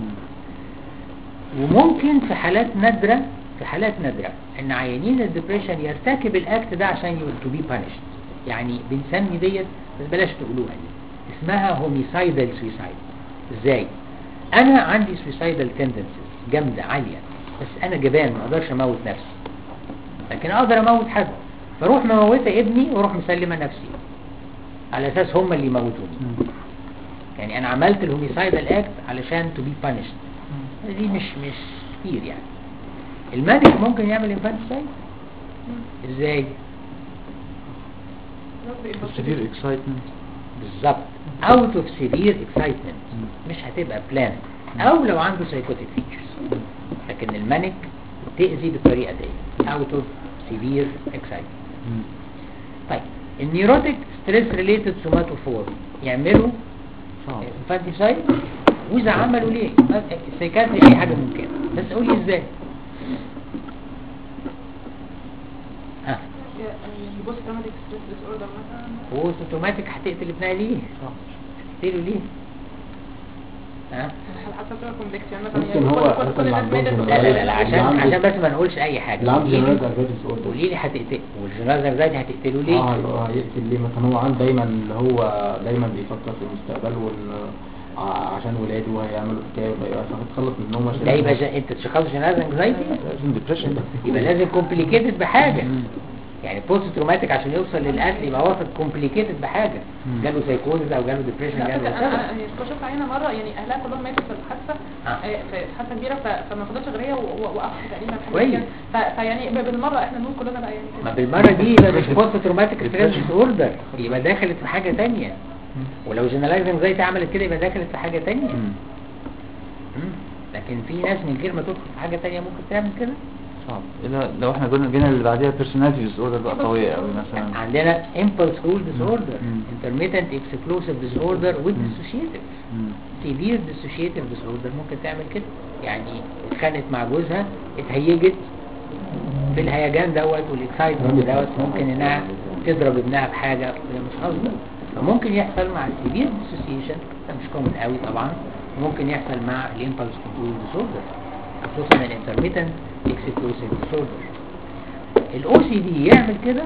Speaker 2: وممكن في حالات نادرة في حالات نادرة ان عيانين الدبريشن يرتكب الاكت ده عشان تو بي بانشد يعني بنسمي ديت بس بلاش تقولوها دي اسمها هوميسايدال سويسايد ازاي انا عندي سويسايدال تندنسز جامدة عالية بس انا جبان ما اقدرش اموت نفسي لكن اقدر اموت حد فاروح مموتة ابني واروح مسلمة نفسي على اساس هم اللي يموتوني يعني انا عملت الهوميسايدال اكت علشان تو بي بانشد دي مش مش كتير يعني المادك ممكن يعمل انفانتسايد ازاي
Speaker 1: سيفير اكسايتمنت
Speaker 2: بالظبط اوت اوف سيفير اكسايتمنت مش هتبقى بلان او لو عنده سايكوتيك فيتشرز لكن المانيك تأذي بالطريقه دي اوت اوف سيفير اكسايتمنت طيب النيوروتيك ستريس ريليتد سوماتوفور يعملوا
Speaker 1: صعب
Speaker 2: انفانتسايد واذا عملوا ليه السيكاتري اي حاجه ممكنه بس قولي ازاي ها
Speaker 4: بص تروماتيك ستريس ديس اوردر مثلا
Speaker 2: هو اوتوماتيك هتقتل ابنها ليه هتقتله ليه ها
Speaker 4: على حسب بقى كومبلكس يعني مثلا
Speaker 3: ممكن
Speaker 4: يعني
Speaker 3: هو
Speaker 4: كل- كل
Speaker 3: أصلاً
Speaker 4: الناس
Speaker 3: عندهم
Speaker 4: ماتت
Speaker 2: لا لا لا, لا
Speaker 3: اللي
Speaker 2: عشان
Speaker 3: عنده-
Speaker 2: عشان بس ما نقولش اي حاجه
Speaker 3: اللي عنده
Speaker 2: قولي
Speaker 3: جنرال
Speaker 2: لي-
Speaker 3: انكزايتي اوردر
Speaker 2: قولي لي هتقتل والجنرال انكزايتي هتقتله ليه
Speaker 3: اه اللي هو هيقتل ليه مثلا هو عنده دايما اللي هو دايما بيفكر في المستقبل وان ع- عشان ولاده هيعملوا حكايه ويبقى هتخلص من النوم عشان
Speaker 2: ده يبقى ج- انت تشخص جنرال انكزايتي
Speaker 1: لازم ديبريشن
Speaker 2: يبقى لازم كومبليكيتد بحاجه يعني بوست تروماتيك عشان يوصل للقتل يبقى واخد كومبليكيتد بحاجه
Speaker 1: مم.
Speaker 2: جاله سايكوزز او جاله ديبريشن
Speaker 4: لا
Speaker 2: جاله
Speaker 4: فكرة
Speaker 2: سبب
Speaker 4: انا هي شفت عينه مره يعني اهلها كلهم ماتوا في الحادثه
Speaker 2: آه.
Speaker 4: آه، في حادثه كبيره ف- فما فضلش غير هي و- و- واخ تقريبا حاجة
Speaker 2: كويس.
Speaker 4: كده. ف- فيعني ب- بالمره احنا نقول كلنا بقى يعني
Speaker 2: ما
Speaker 4: كده
Speaker 2: بالمره دي يبقى مش بوست تروماتيك ستريس اوردر يبقى دخلت في حاجه تانية ولو جنرالايز انكزايتي عملت كده يبقى دخلت في حاجه تانية
Speaker 1: مم.
Speaker 2: مم. لكن في ناس من غير ما تدخل في حاجه تانية ممكن تعمل كده
Speaker 1: صعب الا لو احنا قلنا جينا اللي بعديها بيرسوناليتي ديس اوردر بقى قويه قوي مثلا
Speaker 2: عندنا impulse rule disorder
Speaker 1: مم.
Speaker 2: intermittent explosive disorder with
Speaker 1: مم.
Speaker 2: dissociative
Speaker 1: مم.
Speaker 2: severe dissociative disorder ممكن تعمل كده يعني اتخانقت مع جوزها اتهيجت في الهيجان دوت والاكسايتمنت دوت ممكن انها تضرب ابنها بحاجه وهي مش قصده فممكن يحصل مع السيفير ديسوسيشن ده مش كومن قوي طبعا ممكن يحصل مع الامبلس كنترول ديسوردر خصوصا الانترميتنت اكسكلوسيف ديسوردر الاو سي دي يعمل كده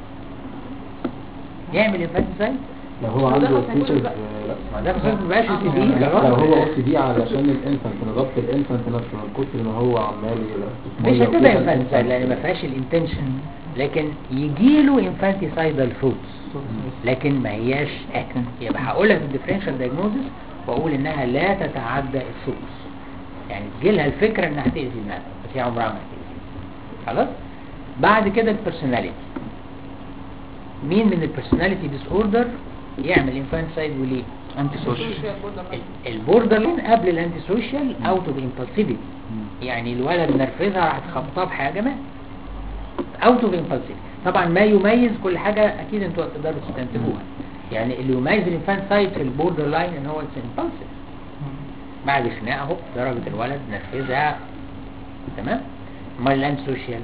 Speaker 2: يعمل انفانتسايد
Speaker 3: لو هو
Speaker 4: ما ده
Speaker 3: عنده
Speaker 4: خلاص هيكون
Speaker 3: فيتشرز
Speaker 4: بقى.
Speaker 2: ما ده بس ما بقاش سي دي
Speaker 3: لا لو هو او سي دي علشان الانفانت نضبط الانفانت نفسه من كتر ما هو عمال يبقى
Speaker 2: مش هتبقى انفانتسايد لان ما فيهاش الانتنشن لكن يجيله انفانتسايدال ثوتس لكن ما هياش اكت يبقى هقولها في الديفرنشال دايجنوزس واقول انها لا تتعدى الثوتس يعني تجيلها الفكره انها هتاذي الناس بس هي عمرها ما هتاذي خلاص بعد كده البيرسوناليتي مين من البيرسوناليتي ديس اوردر يعمل انفانتسايد وليه
Speaker 1: انتي سوشيال
Speaker 2: ال- البوردر لاين قبل الانتي سوشيال اوت اوف امبulsivity يعني الولد نرفزها راح تخبطها بحاجه ما اوت اوف امبulsivity طبعا ما يميز كل حاجه اكيد انتوا تقدروا تستنتجوها يعني اللي يميز الانفانتسايد في البوردر لاين ان هو امبulsive بعد خناقه اهو درجه الولد نرفزها تمام امال الانتي سوشيال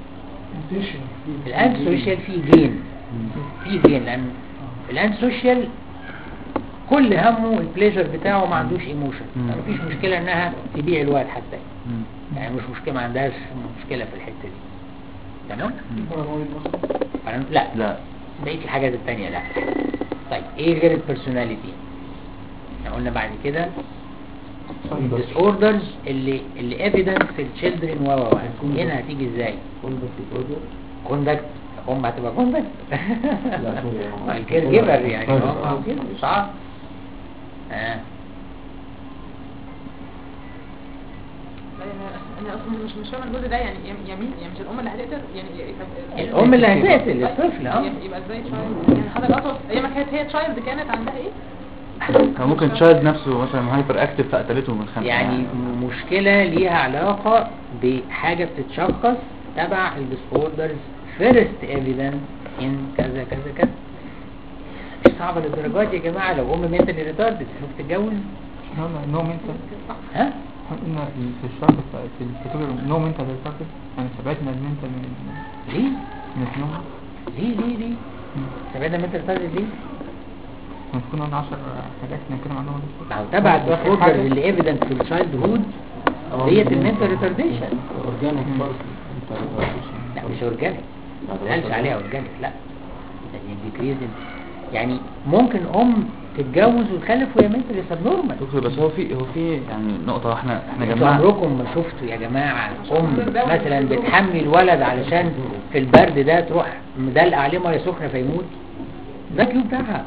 Speaker 2: الانتي سوشيال فيه جين فيه جين لان الانتي سوشيال كل همه البليجر بتاعه ما عندوش ايموشن
Speaker 1: مم.
Speaker 2: ما فيش مشكله انها تبيع الواد حتى
Speaker 1: مم.
Speaker 2: يعني مش مشكله ما عندهاش مشكله في الحته دي تمام
Speaker 1: مم.
Speaker 2: فأنا- لا
Speaker 1: لا
Speaker 2: بقيه الحاجات التانية لا طيب ايه غير البيرسوناليتي احنا قلنا بعد كده الديس اوردرز اللي اللي ايفيدنت في التشيلدرن و و و هنا هتيجي ازاي كوندكت ام هتبقى كوندكت
Speaker 3: سوري.
Speaker 2: الكير جيفر يعني
Speaker 3: طيب.
Speaker 2: هو هو كده صح اه
Speaker 4: انا اصلا مش مش فاهمه الجزء ده يعني يا- يمين يعني مش الام اللي هتقتل يعني ي- ي-
Speaker 2: الام اللي هتقتل الطفل اه
Speaker 4: يبقى- يبقى ازاي تشايلد يعني حضرتك اصلا هي ما كانت هي تشايلد كانت عندها ايه؟
Speaker 1: كان ممكن تشايلد نفسه مثلا هايبر اكتف فقتلته من خمسة
Speaker 2: يعني م- مشكلة ليها علاقة بحاجة بتتشخص تبع الديسوردرز فيرست ايفيدنس ان كذا كذا كذا مش صعبة للدرجات دي يا جماعة لو ام منتالي ريتاردد شوف تتجوز
Speaker 5: نو منتال
Speaker 2: ها
Speaker 5: قلنا في الشرط في الكاتيجوري نو منتال ريتاردد يعني سبعتنا المنتال من
Speaker 2: ليه؟
Speaker 5: من النوم
Speaker 2: ليه ليه ليه استبعدنا منتال ريتاردد ليه
Speaker 5: ونكون عن 10 حاجات نتكلم عنهم
Speaker 2: ما هو تبع الديسوردر اللي ايفيدنت في الشايلد هود ديت المنتال ريتارديشن
Speaker 3: اورجانيك برضه
Speaker 2: لا مش اورجانيك ما قالش عليها اورجانيك لا يعني ديكريز يعني ممكن ام تتجوز وتخلف وهي منتال سبنورمال
Speaker 1: دكتور بس هو في هو في يعني نقطة احنا احنا
Speaker 2: انتوا
Speaker 1: جمعنا
Speaker 2: عمركم ما شفتوا يا جماعة ام مثلا بتحمل ولد علشان في البرد ده تروح مدلقة عليه ميه سخنة فيموت ده الكيو بتاعها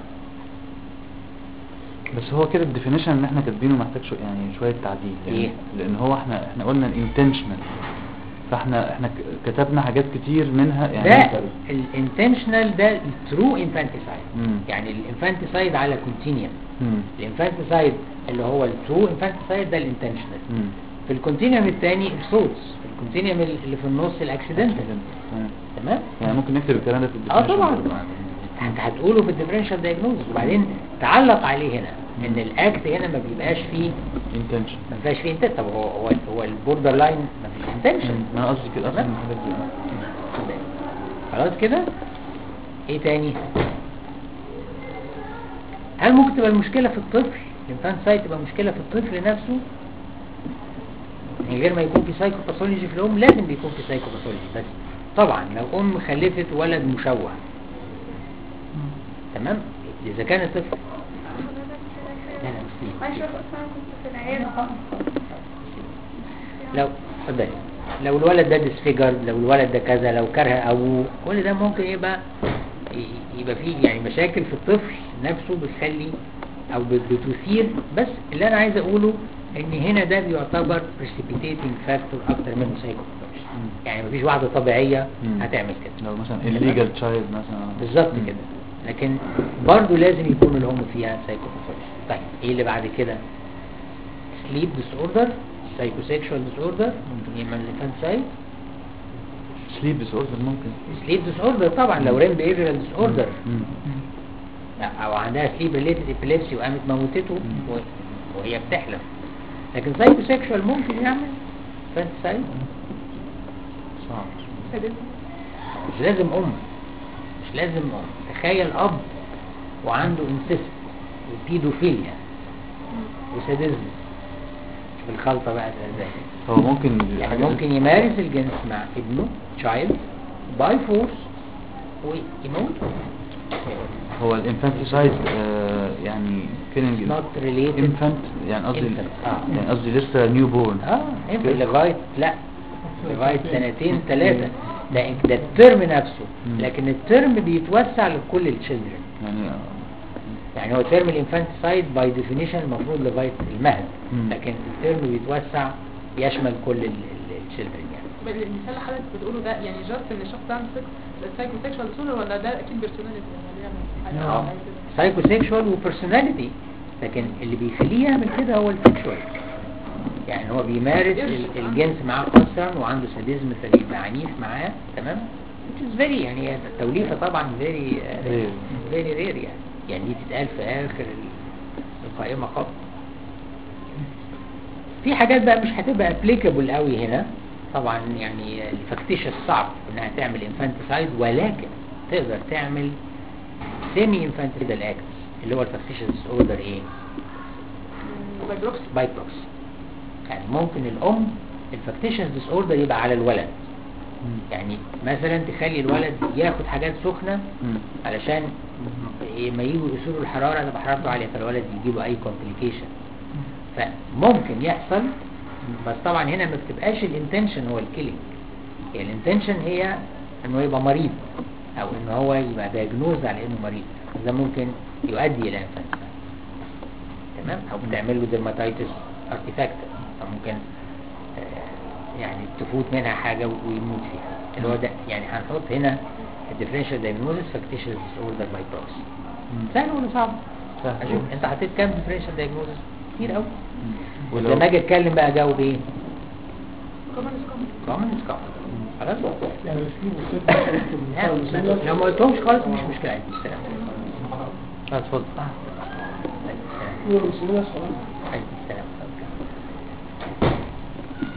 Speaker 1: بس هو كده الديفينيشن اللي احنا كاتبينه محتاج شو يعني شوية تعديل يعني
Speaker 2: إيه؟
Speaker 1: لان هو احنا احنا قلنا الانتشنال فاحنا احنا ك- كتبنا حاجات كتير منها يعني
Speaker 2: ده الانتشنال ده الترو انفانتيسايد
Speaker 1: مم.
Speaker 2: يعني الانفانتيسايد على كونتينيوم
Speaker 1: مم.
Speaker 2: الانفانتيسايد اللي هو الترو انفانتيسايد ده الانتشنال
Speaker 1: مم.
Speaker 2: في الكونتينيوم الثاني الصوتس في الكونتينيوم اللي في النص الاكسيدنتال
Speaker 1: تمام.
Speaker 2: تمام
Speaker 1: يعني ممكن نكتب الكلام ده في
Speaker 2: اه
Speaker 1: الديفينيشن
Speaker 2: طبعا انت هتقوله في الديفرنشال دايجنوز وبعدين تعلق عليه هنا ان الاكت هنا ما بيبقاش فيه
Speaker 1: intention
Speaker 2: ما فيهاش فيه انت طب هو هو هو البوردر لاين ما فيش انتنشن
Speaker 1: ما انا قصدي كده اصلا
Speaker 2: تمام.
Speaker 1: الحاجات دي
Speaker 2: خلاص كده ايه تاني هل ممكن تبقى المشكلة في الطفل الانفان سايت تبقى مشكلة في الطفل نفسه من غير ما يكون في سايكوباثولوجي في الام لازم بيكون في سايكوباثولوجي بس طبعا لو ام خلفت ولد مشوه تمام اذا كان الطفل لا لا مش فيه.
Speaker 6: عايشة أصلا كنت في العيادة
Speaker 2: لو اتفضلي لو الولد ده ديسفيجرد لو الولد ده كذا لو كره ابوه كل ده ممكن يبقى ي- يبقى فيه يعني مشاكل في الطفل نفسه بتخلي او بت- بتثير بس اللي انا عايز اقوله ان هنا ده بيعتبر precipitating factor اكتر منه psychopathology يعني مفيش واحده طبيعيه
Speaker 1: مم.
Speaker 2: هتعمل كده
Speaker 1: لو مثلا illegal child مثلا
Speaker 2: بالظبط
Speaker 1: مم.
Speaker 2: كده لكن برضه لازم يكون الام فيها سايكوباثولوجي طيب ايه اللي بعد كده سليب ديس اوردر سايكوسيكشوال ديس اوردر ممكن يبقى الانفانتسايد
Speaker 1: sleep disorder ممكن
Speaker 2: سليب ديس اوردر طبعا لو ريم بيهيفيرال ديس اوردر
Speaker 1: مم.
Speaker 2: او عندها سليب ريليتد ابيليبسي وقامت موتته و- وهي بتحلم لكن سايكوسيكشوال ممكن يعمل انفانتسايد
Speaker 1: صعب
Speaker 2: مش لازم ام مش لازم ام تخيل اب وعنده انسيست وبيدوفيليا وساديزم شوف الخلطه بقى ازاي
Speaker 1: هو ممكن
Speaker 2: يعني
Speaker 1: حاجة-
Speaker 2: ممكن يمارس الجنس مع ابنه تشايلد باي فورس ويموت
Speaker 1: هو الانفانتيسايد يعني killing
Speaker 2: not related
Speaker 1: infant يعني قصدي
Speaker 2: Infant. آه.
Speaker 1: يعني قصدي لسه نيو بورن
Speaker 2: اه انت لغايه لا لغايه سنتين ثلاثه ده ده الترم نفسه
Speaker 1: مم.
Speaker 2: لكن الترم بيتوسع لكل الشيلدرن
Speaker 1: يعني
Speaker 2: يعني هو ترم الانفانتسايد باي ديفينيشن المفروض لغايه المهد
Speaker 1: مم.
Speaker 2: لكن الترم بيتوسع يشمل كل الشيلدرن يعني
Speaker 4: المثال اللي حضرتك بتقوله ده يعني جاست ان الشخص ده عنده سايكو سيكشوال ديسوردر ولا ده اكيد بيرسوناليتي يعني يعمل حاجه
Speaker 2: اه
Speaker 4: أو حاجة كده؟
Speaker 2: سايكو سيكشوال وبيرسوناليتي لكن اللي بيخليه يعمل كده هو السيكشوال يعني هو بيمارس ال- الجنس معاه قسرا وعنده ساديزم فبيبقى عنيف معاه تمام which is very يعني هي التوليفة طبعا very uh,
Speaker 1: Rare.
Speaker 2: very rare يعني يعني دي تتقال في آخر ال- القائمة خط في حاجات بقى مش هتبقى applicable قوي هنا طبعا يعني الفاكتيشس صعب انها تعمل انفانتسايد ولكن تقدر تعمل سيمي انفانتسايدال اكتس اللي هو الفاكتيشس اوردر ايه
Speaker 4: باي بروكسي
Speaker 2: باي بروكسي يعني ممكن الام الفاكتيشن ديس اوردر يبقى على الولد يعني مثلا تخلي الولد ياخد حاجات سخنه
Speaker 1: مم.
Speaker 2: علشان ما يجوا يقيسوا له الحراره تبقى حرارته عاليه فالولد يجيله اي كومبليكيشن فممكن يحصل بس طبعا هنا ما بتبقاش الانتنشن هو الكيلينج هي الانتنشن هي انه يبقى مريض او ان هو يبقى دايجنوز على انه مريض ده ممكن يؤدي الى انفانسا تمام او بتعمل له ديرماتايتس ارتيفاكت او ممكن آه، يعني تفوت منها حاجه ويموت فيها اللي هو ده يعني هنحط هنا الديفرنشال دايجنوزس فاكتيشن ديس اوردر باي بروكسي سهل ولا صعب؟
Speaker 1: سهل.
Speaker 2: اشوف انت حطيت كام ديفرنشال دايجنوزس كتير قوي
Speaker 1: ولو
Speaker 2: لما اجي اتكلم بقى اجاوب ايه؟
Speaker 4: كومن از كومن
Speaker 2: كومن از كومن خلاص؟
Speaker 7: يعني في مشكلة
Speaker 2: لا، لو ما قلتهمش خالص مش مشكله عندي السلام
Speaker 1: آه، اتفضل
Speaker 2: عليكم السلام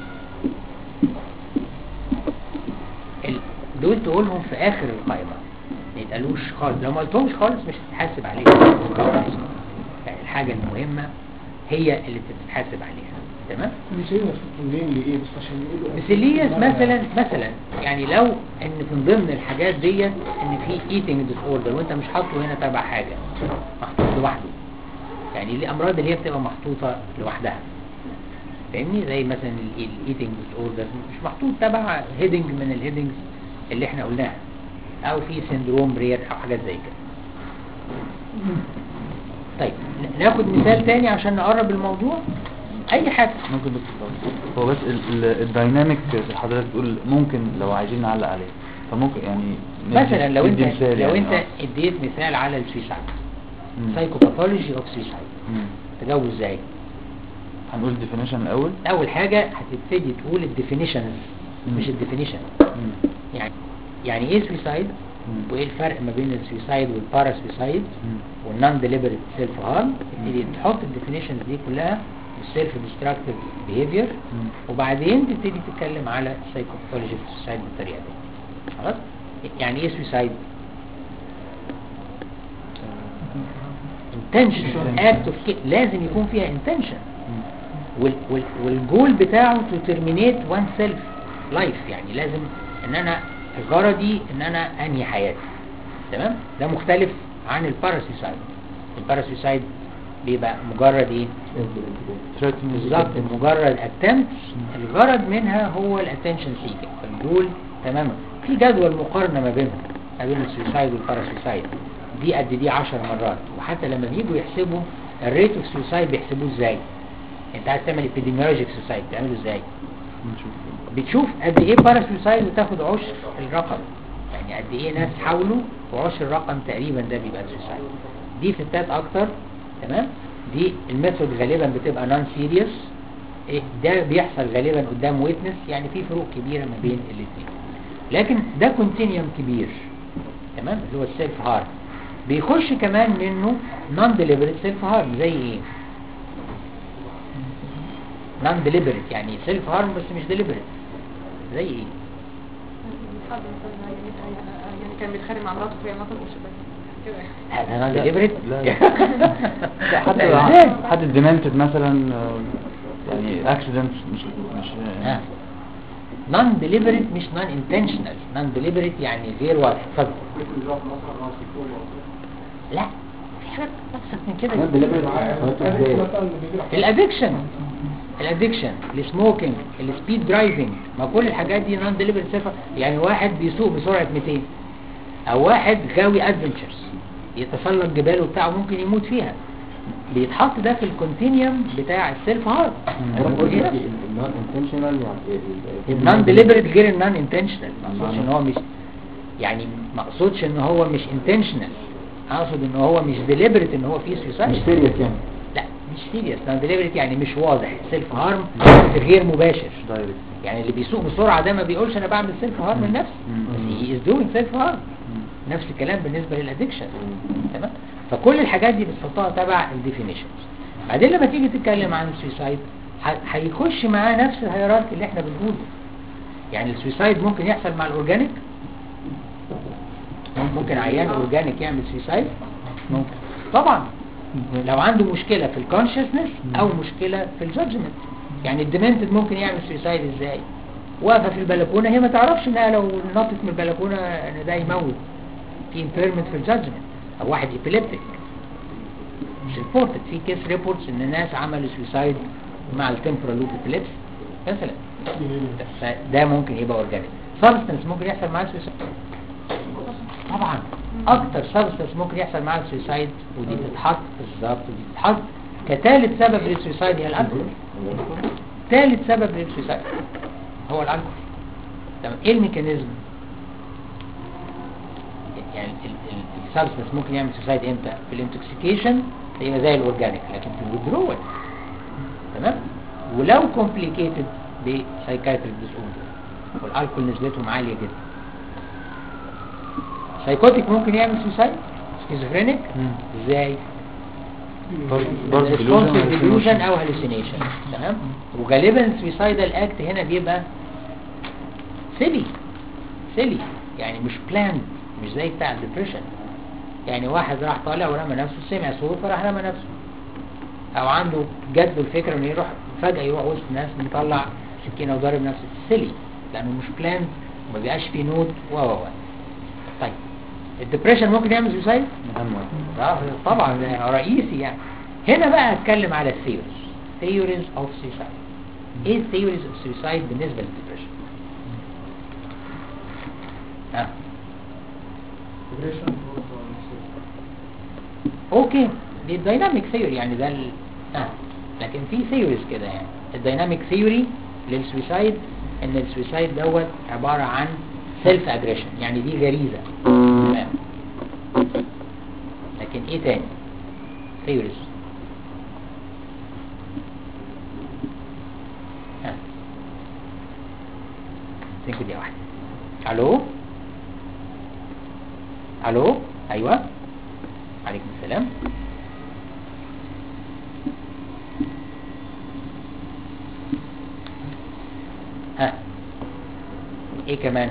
Speaker 2: ال- دول تقولهم في اخر القائمه يتقالوش خالص لو ما قلتهمش خالص مش هتتحاسب عليك يعني الحاجة المهمة هي اللي تتحاسب عليها تمام
Speaker 7: مش هنا في التمرين لإيه بس عشان يقولوا
Speaker 2: مثلية مثلا مثلا يعني لو ان من ضمن الحاجات دي ان في eating disorder وانت مش حاطه هنا تبع حاجة محطوط لوحده يعني الامراض اللي هي بتبقى محطوطة لوحدها فاهمني زي مثلا الايتنج disorder مش محطوط تبع هيدنج من الهيدنجز اللي احنا قلناها او في سندروم رير او حاجات زي كده طيب ن- ناخد مثال تاني عشان نقرب الموضوع اي حاجة
Speaker 1: ممكن دكتور هو بس ال- ال- الدايناميك اللي حضرتك بتقول ممكن لو عايزين نعلق عليه فممكن يعني ندي-
Speaker 2: مثلا لو انت
Speaker 1: ندي مثال
Speaker 2: لو
Speaker 1: يعني،
Speaker 2: انت
Speaker 1: آه.
Speaker 2: اديت مثال على السويسايد
Speaker 1: مم.
Speaker 2: سايكوباثولوجي اوف سويسايد
Speaker 1: مم.
Speaker 2: تجاوز ازاي
Speaker 1: هنقول definition الاول
Speaker 2: اول حاجة هتبتدي تقول الديفينيشنز
Speaker 1: مم.
Speaker 2: مش الديفينيشن
Speaker 1: مم.
Speaker 2: يعني يعني ايه سويسايد
Speaker 1: مم.
Speaker 2: وايه الفرق ما بين السويسايد والباراسويسايد
Speaker 1: مم.
Speaker 2: والنون ديليبريت سيلف هارم تبتدي تحط الديفينيشنز دي كلها السيلف ديستراكتيف بيهيفير
Speaker 1: مم.
Speaker 2: وبعدين تبتدي تتكلم على السايكوباثولوجي في السويسايد بالطريقه دي خلاص يعني ايه سويسايد intention act of ki- لازم يكون فيها intention
Speaker 1: مم.
Speaker 2: وال وال والجول بتاعه to terminate one self life يعني لازم ان انا غرضي ان انا انهي حياتي تمام ده مختلف عن الباراسيسايد الباراسيسايد بيبقى مجرد ايه
Speaker 1: threatening
Speaker 2: بالظبط مجرد attempts الغرض منها هو الاتنشن سيكينج فالجول تماما في جدول مقارنة ما بينهم ما بين السويسايد والباراسويسايد دي قد دي 10 مرات وحتى لما بييجوا يحسبوا الريت اوف سويسايد بيحسبوه ازاي انت عايز تعمل epidemiologic سويسايد بتعمله ازاي
Speaker 1: نشوف
Speaker 2: بتشوف قد ايه باراسويسايد وتاخد عشر الرقم يعني قد ايه ناس حاولوا وعشر الرقم تقريبا ده بيبقى السويسايد دي ستات اكتر تمام دي الميثود غالبا بتبقى نون سيريس إيه ده بيحصل غالبا قدام ويتنس يعني في فروق كبيره ما بين الاثنين لكن ده كونتينيوم كبير تمام اللي هو السيلف هارم بيخش كمان منه نون ديليبريت سيلف هارم زي ايه نون ديليبريت يعني سيلف هارم بس مش ديليبريت زي ايه
Speaker 4: حد مثلا يعني يعني كان بيتخانق مع مراته فهي ما تلقش كده
Speaker 2: هذا نون ديليبريت
Speaker 1: لا لا حد حد ديمنتد مثلا آه، يعني اكسيدنت مش مش
Speaker 2: نون ديليبريت مش نون انتشنال نون ديليبريت يعني غير واضح اتفضل لا في حاجات ابسط من كده
Speaker 3: نون deliberate حضرتك ازاي؟
Speaker 2: الادكشن الادكشن السموكينج السبيد درايفنج ما كل الحاجات دي نون ديليبريت صفه يعني واحد بيسوق بسرعه 200 او واحد غاوي ادفنتشرز يتسلق جبال وبتاع ممكن يموت فيها بيتحط ده في الكونتينيوم بتاع السيلف هارم
Speaker 3: انا بقول لك النون انتشنال يعني
Speaker 2: النون ديليبريت غير النون انتشنال ما اقصدش ان هو مش يعني ما اقصدش ان هو مش انتشنال اقصد ان هو مش ديليبريت ان هو فيه
Speaker 3: مش
Speaker 2: سويسايد
Speaker 3: سيريس يعني
Speaker 2: لا مش سيريس نون ديليبريت يعني مش واضح سيلف هارم بس غير مباشر
Speaker 1: دايركت
Speaker 2: يعني اللي بيسوق بسرعه ده ما بيقولش انا بعمل سيلف هارم لنفسي
Speaker 1: مم.
Speaker 2: بس هي از دوينج سيلف هارم نفس الكلام بالنسبه للادكشن تمام فكل الحاجات دي بتحطها تبع الديفينيشنز بعدين لما تيجي تتكلم عن السويسايد ه- هيخش معاه نفس الهيراركي اللي احنا بنقوله يعني السويسايد ممكن يحصل مع الاورجانيك ممكن عيان اورجانيك يعمل سويسايد ممكن طبعا لو عنده مشكلة في الكونشسنس او مشكلة في الجادجمنت يعني الديمنتد ممكن يعمل سويسايد ازاي واقفة في البلكونة هي ما تعرفش انها لو نطت من البلكونة ان ده يموت في impairment في الجادجمنت او واحد epileptic مش reported في كيس ريبورتس ان ناس عملوا سويسايد مع التمبرال لوب ابيليبسي مثلا ده ممكن يبقى اورجانيك سبستنس ممكن يحصل معاه سويسايد طبعا اكتر سبستنس ممكن يحصل معاه السويسايد ودي تتحط بالظبط ودي تتحط كثالث سبب للسويسايد هي الالكول ثالث سبب للسويسايد هو الالكول تمام ايه الميكانيزم يعني السبستنس ممكن يعمل سويسايد امتى في الانتوكسيكيشن يبقى زي الاورجانيك لكن في الويدرول تمام ولو كومبليكيتد بسايكايتريك ديس اوردر والالكول نسبتهم عاليه جدا سايكوتيك ممكن يعمل سوسايد سكيزوفرينيك
Speaker 1: مم.
Speaker 2: ازاي
Speaker 1: برضه
Speaker 2: responsive
Speaker 1: delusion
Speaker 2: delusion او hallucination تمام وغالبا suicidal act هنا بيبقى سيلي سيلي يعني مش planned مش زي بتاع الدبريشن يعني واحد راح طالع ورمى نفسه سمع صوت فراح رمى نفسه او عنده جات له الفكره انه يروح فجاه يروح وسط ناس مطلع سكينه وضارب نفسه سيلي لانه مش بلان وما بيبقاش فيه نود و و و طيب الدبريشن ممكن يعمل سوسايد
Speaker 1: مهم واحد.
Speaker 2: طبعا ده رئيسي يعني هنا بقى اتكلم على الثيوريز ثيوريز اوف سوسايد ايه الثيوريز اوف سوسايد بالنسبه للدبريشن ها اوكي دي الدايناميك ثيوري يعني ده ال... آه. لكن في ثيوريز كده يعني الدايناميك ثيوري للسويسايد ان السويسايد دوت عبارة عن سيلف اجريشن يعني دي غريزة تمام لكن ايه تاني ثيوريز ها تنكو دي واحدة الو الو ايوه عليكم السلام ها ايه كمان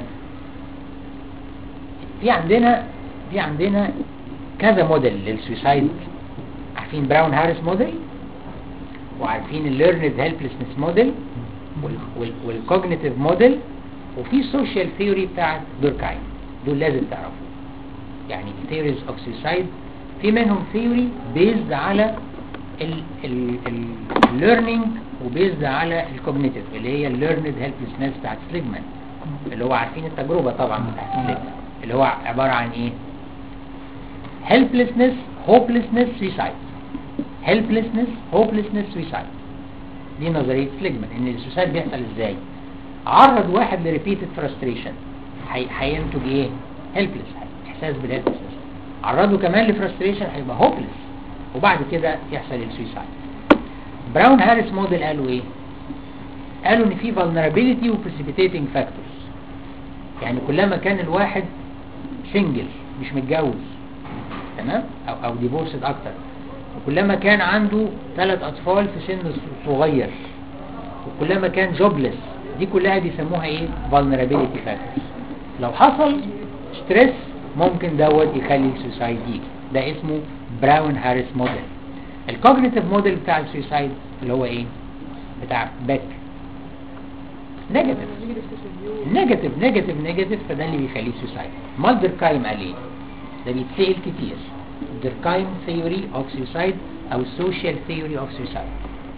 Speaker 2: في عندنا في عندنا كذا موديل للسويسايد عارفين براون هاريس موديل وعارفين الليرند هيلبلسنس موديل والكوجنيتيف موديل وفي سوشيال ثيوري بتاعت دوركايم دول لازم تعرفوا يعني theories of suicide في منهم theory based على ال ال ال learning وبيزد على الكوجنيتيف اللي هي learned helplessness بتاعت سليجمان اللي هو عارفين التجربة طبعا بتاعت سليجمان اللي هو عبارة عن ايه helplessness hopelessness suicide helplessness hopelessness suicide دي نظرية سليجمان ان السوسايد بيحصل ازاي عرض واحد لريبيتد فرستريشن هينتج ايه helpless احساس بالهيلبلسنس عرضه كمان لفرستريشن هيبقى هوبلس وبعد كده يحصل السويسايد براون هاريس موديل قالوا ايه قالوا ان في vulnerability و precipitating factors يعني كلما كان الواحد سنجل مش متجوز تمام او او ديفورسد اكتر وكلما كان عنده ثلاث اطفال في سن صغير وكلما كان جوبلس دي كلها بيسموها ايه vulnerability factors لو حصل ستريس ممكن دوت يخلي السوسايد يجي ده اسمه براون هاريس موديل الكوجنيتيف موديل بتاع السوسايد اللي هو ايه بتاع بيك نيجاتيف نيجاتيف نيجاتيف نيجاتيف فده اللي بيخليه سوسايد امال ديركايم قال ايه ده بيتسال كتير ديركايم ثيوري اوف سوسايد او السوشيال ثيوري اوف سوسايد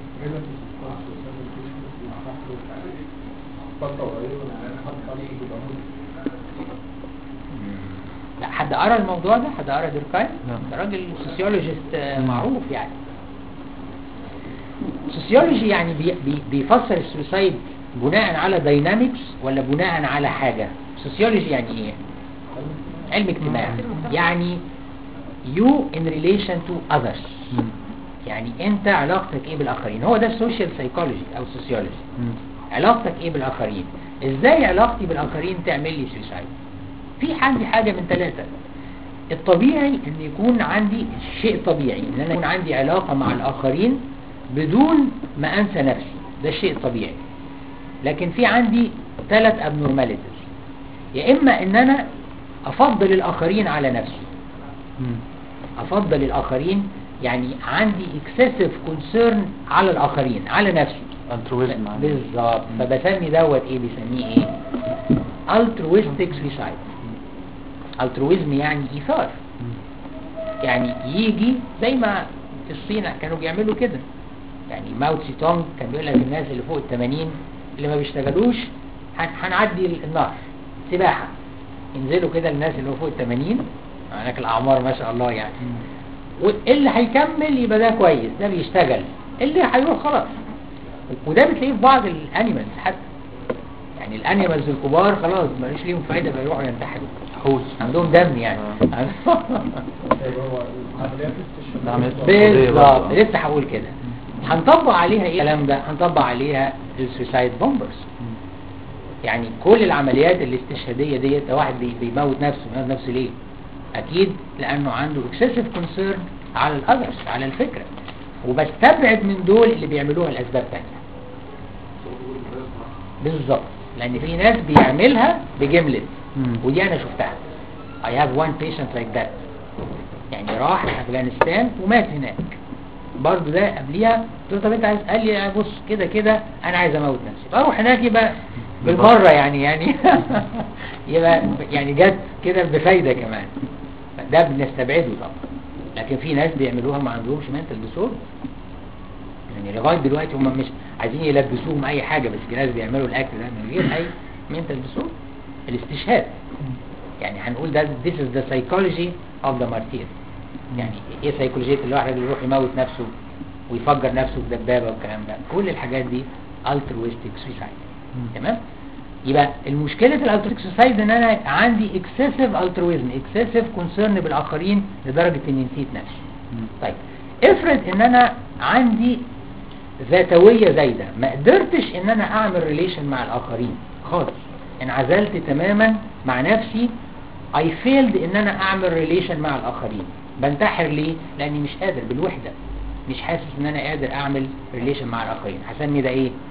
Speaker 2: لا حد قرا الموضوع ده حد قرا ديركايم
Speaker 1: لا.
Speaker 2: ده راجل سوسيولوجيست آه، معروف يعني سوسيولوجي يعني بي بي بيفسر السوسايد بناء على داينامكس ولا بناء على حاجة سوسيولوجي يعني ايه علم اجتماع يعني you in relation to others
Speaker 1: مم.
Speaker 2: يعني انت علاقتك ايه بالاخرين هو ده السوشيال سايكولوجي او السوسيولوجي
Speaker 1: مم.
Speaker 2: علاقتك ايه بالاخرين ازاي علاقتي بالاخرين تعمل لي سوسايد في عندي حاجة من ثلاثة الطبيعي ان يكون عندي شيء طبيعي ان انا يكون عندي علاقة مع الاخرين بدون ما انسى نفسي ده الشيء الطبيعي لكن في عندي ثلاث abnormalities يا اما ان انا افضل الاخرين على نفسي
Speaker 1: مم.
Speaker 2: افضل الاخرين يعني عندي excessive concern على الاخرين على نفسي
Speaker 1: altruism يعني.
Speaker 2: بالظبط فبسمي دوت ايه بيسميه ايه altruistic suicide altruism يعني ايثار
Speaker 1: مم.
Speaker 2: يعني يجي زي ما في الصين كانوا بيعملوا كده يعني ماو تسي تونج كان بيقول لك الناس اللي فوق ال 80 اللي ما بيشتغلوش هن- هنعدي النهر سباحة ينزلوا كده الناس اللي هو فوق ال 80 هناك الاعمار ما شاء الله يعني واللي هيكمل يبقى ده كويس ده بيشتغل اللي هيروح خلاص وده بتلاقيه في بعض الانيمالز حتى يعني الانيمالز الكبار خلاص ملوش ليهم فايده فيروحوا ينتحروا
Speaker 1: حوت
Speaker 2: عندهم دم يعني
Speaker 1: ده عملية
Speaker 2: بالظبط
Speaker 1: برضه.
Speaker 2: لسه هقول كده هنطبق عليها ايه الكلام ده هنطبق عليها السوسايد بومبرز
Speaker 1: مم.
Speaker 2: يعني كل العمليات الاستشهاديه ديت ده واحد بي- بيموت نفسه بيموت نفسه ليه اكيد لانه عنده اكسسيف كونسيرن على الاذرز على الفكره وبستبعد من دول اللي بيعملوها لاسباب تانية بالظبط لان في ناس بيعملها بجملة
Speaker 1: مم.
Speaker 2: ودي انا شفتها I have one patient like that يعني راح افغانستان ومات هناك برضه ده قبليها قلت له طب انت عايز قال لي بص كده كده انا عايز اموت نفسي بروح هناك يبقى بالمره يعني يعني يبقى يعني جت كده بفايده كمان ده بنستبعده طبعا لكن في ناس بيعملوها ما عندهمش منتال ديسورد يعني لغايه دلوقتي هم مش عايزين يلبسوهم اي حاجه بس في ناس بيعملوا الاكل ده من غير اي منتال ديسورد الاستشهاد يعني هنقول ده this is the psychology of the martyr يعني ايه سيكولوجية الواحد اللي يروح يموت نفسه ويفجر نفسه بدبابة والكلام ده كل الحاجات دي altruistic suicide تمام يبقى المشكلة الالترويستيك سوسايد ان انا عندي excessive altruism excessive concern بالاخرين لدرجة اني نسيت نفسي طيب افرض ان انا عندي ذاتوية زايدة ما قدرتش ان انا اعمل ريليشن مع الاخرين خالص انعزلت تماما مع نفسي I failed ان انا اعمل ريليشن مع الاخرين بنتحر ليه لاني مش قادر بالوحدة مش حاسس ان انا قادر اعمل ريليشن مع الاخرين هسمي ده ايه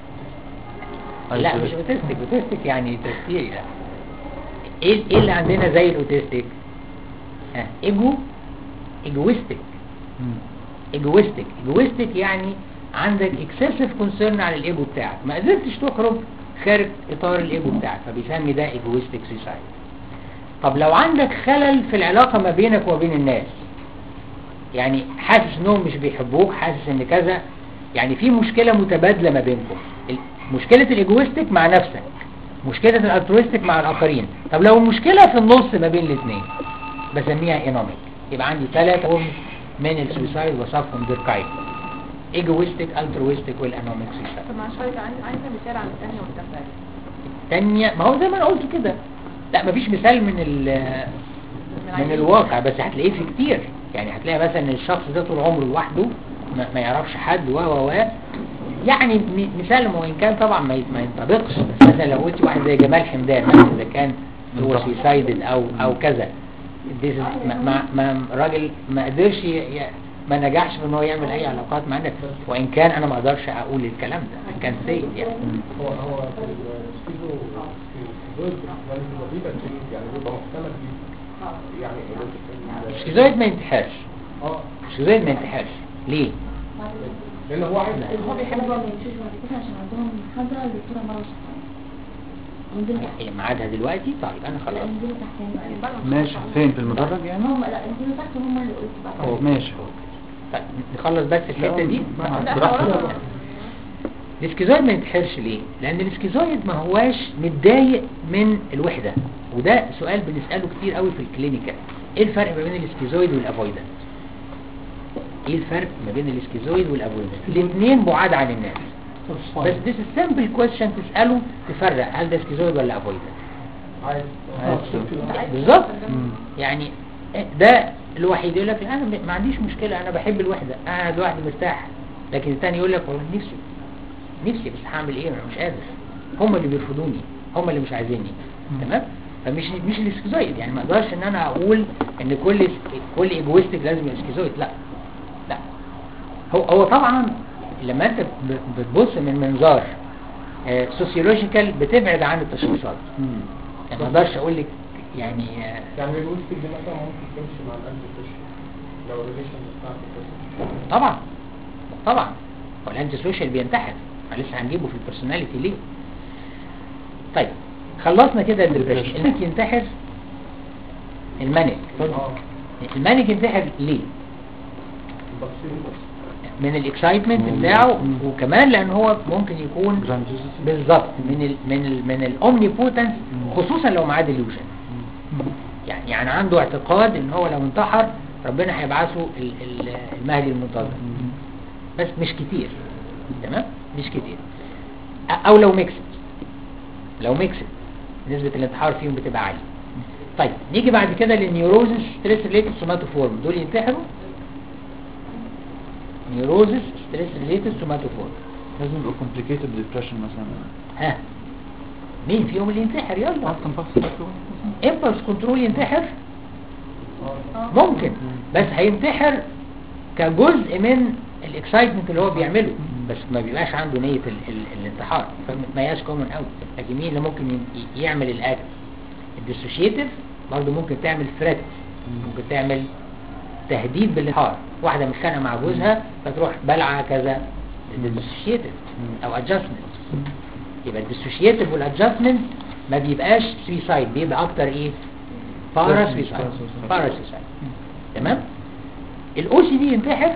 Speaker 2: لا مش اوتستيك اوتستيك يعني تفكيري لا ايه ايه اللي عندنا زي الاوتستيك ها ايجو ايجويستيك ايجويستيك ايجويستيك يعني عندك اكسسيف كونسيرن على الايجو بتاعك ما قدرتش تخرج خارج اطار الايجو بتاعك فبيسمي ده ايجويستيك سوسايد طب لو عندك خلل في العلاقة ما بينك وبين الناس يعني حاسس انهم مش بيحبوك حاسس ان كذا يعني في مشكلة متبادلة ما بينكم ال- مشكلة الايجويستيك مع نفسك مشكلة الالترويستيك مع الاخرين طب لو المشكلة في النص ما بين الاثنين بسميها اينوميك يبقى عندي ثلاث فورمز من السويسايد وصفهم ديركايد ايجويستيك الترويستيك والانوميك سويسايد
Speaker 4: طب معلش حضرتك عايز عايزه مثال عن الثانيه والثالثه
Speaker 2: الثانية ما هو زي ما انا قلت كده لا مفيش مثال من ال من الواقع بس هتلاقيه في كتير يعني هتلاقي مثلا الشخص ده طول عمره لوحده ما, ما يعرفش حد و و و يعني م- مثال وان كان طبعا ما ي- ما ينطبقش بس مثلا لو قلت واحد زي جمال حمدان مثلا اذا كان هو سويسايدد او او كذا This is- ما, ما, ما راجل ما قدرش ي- ي- ما نجحش في ان هو يعمل اي علاقات مع الناس وان كان انا ما اقدرش اقول الكلام ده كان سيء يعني
Speaker 7: هو هو في السكيزو في الجزء يعني بيبقى يعني بيبقى محتمل بيه يعني ال-
Speaker 2: الشيزويد ما ينتحرش
Speaker 7: اه
Speaker 2: الشيزويد ما ينتحرش ليه؟
Speaker 7: لان هو عايز
Speaker 6: هو بيحب ما يمشوش بعد كده عشان عندهم محاضرة الدكتورة مرة شطان ينزلوا تحت
Speaker 2: هي ميعادها دلوقتي طيب انا
Speaker 6: لا
Speaker 2: خلاص
Speaker 6: ينزلوا تحت يعني
Speaker 1: ماشي فين في المدرج يعني
Speaker 6: هم لا ينزلوا تحت وهم اللي قلت بعد
Speaker 1: أو ماشي
Speaker 2: طيب نخلص بس الحته دي
Speaker 1: لا، براحتك.
Speaker 2: الاسكيزويد ما ينتحرش ليه لان الاسكيزويد ما هواش متضايق من الوحده وده سؤال بنساله كتير قوي في الكلينيكال ايه الفرق ما بين الاسكيزويد والافويدنت ايه الفرق ما بين الاسكيزويد والافويدنت الاثنين بعاد عن الناس بس this is simple question تساله تفرق هل ده اسكيزويد ولا افويدنت
Speaker 7: عايز
Speaker 2: بالظبط
Speaker 1: مم.
Speaker 2: يعني ده الوحيد يقول لك لا انا ما عنديش مشكله انا بحب الوحده قاعد لوحدي مرتاح لكن الثاني يقول لك والله نفسي نفسي بس هعمل ايه انا مش قادر هم اللي بيرفضوني هم اللي مش عايزيني تمام فمش مش الاسكيزويد يعني ما اقدرش ان انا اقول ان كل كل ايجويستيك لازم يبقى اسكيزويد لا لا هو هو طبعا لما انت ب- بتبص من منظار سوسيولوجيكال بتبعد عن التشخيصات
Speaker 1: مم.
Speaker 2: يعني ما اقدرش اقول لك يعني آه،
Speaker 7: يعني الويستك دي مثلا ممكن تمشي مع القلب تشرب لو الريليشن بتاعته كده
Speaker 2: طبعا طبعا هو الانتي سوشيال بينتحر ما لسه هنجيبه في البرسوناليتي ليه طيب خلصنا كده الديبريشن المانيك ينتحر المانيك
Speaker 7: اه
Speaker 2: المانيك ينتحر ليه
Speaker 7: البكتيريا
Speaker 2: من الاكسايتمنت
Speaker 1: مم.
Speaker 2: بتاعه
Speaker 1: مم.
Speaker 2: وكمان لان هو ممكن يكون
Speaker 1: Grandiosity.
Speaker 2: بالظبط من ال من ال من الاومنيبوتنس
Speaker 1: مم.
Speaker 2: خصوصا لو معاه ديليوجن يعني يعني عنده اعتقاد ان هو لو انتحر ربنا هيبعثه ال- ال- المهدي المنتظر
Speaker 1: مم.
Speaker 2: بس مش كتير تمام مش كتير أ- او لو ميكسد لو ميكسد نسبة الانتحار فيهم بتبقى عالية طيب نيجي بعد كده للنيوروزس ستريس ريليتد سوماتوفورم دول ينتحروا نيوروزس ستريس ريليتد سوماتوفورم
Speaker 1: لازم يبقى complicated depression مثلا
Speaker 2: ها مين فيهم اللي ينتحر يلا
Speaker 1: اصلا بس
Speaker 2: امبلس كنترول ينتحر ممكن بس هينتحر كجزء من الاكسايتمنت اللي هو بيعمله بس ما بيبقاش عنده نية ال ال الانتحار فما هياش كومن قوي لكن مين اللي ممكن ي- يعمل الاكت الديسوشيتيف برضه ممكن تعمل ثريت ممكن تعمل تهديد بالانتحار واحدة متخانقة مع جوزها فتروح بلعة كذا ديسوشيتيف او ادجستمنت يبقى الديسوشيتيف والادجستمنت ما بيبقاش سويسايد بيبقى اكتر ايه بارا سويسايد بارا سويسايد تمام الاو سي دي ينتحر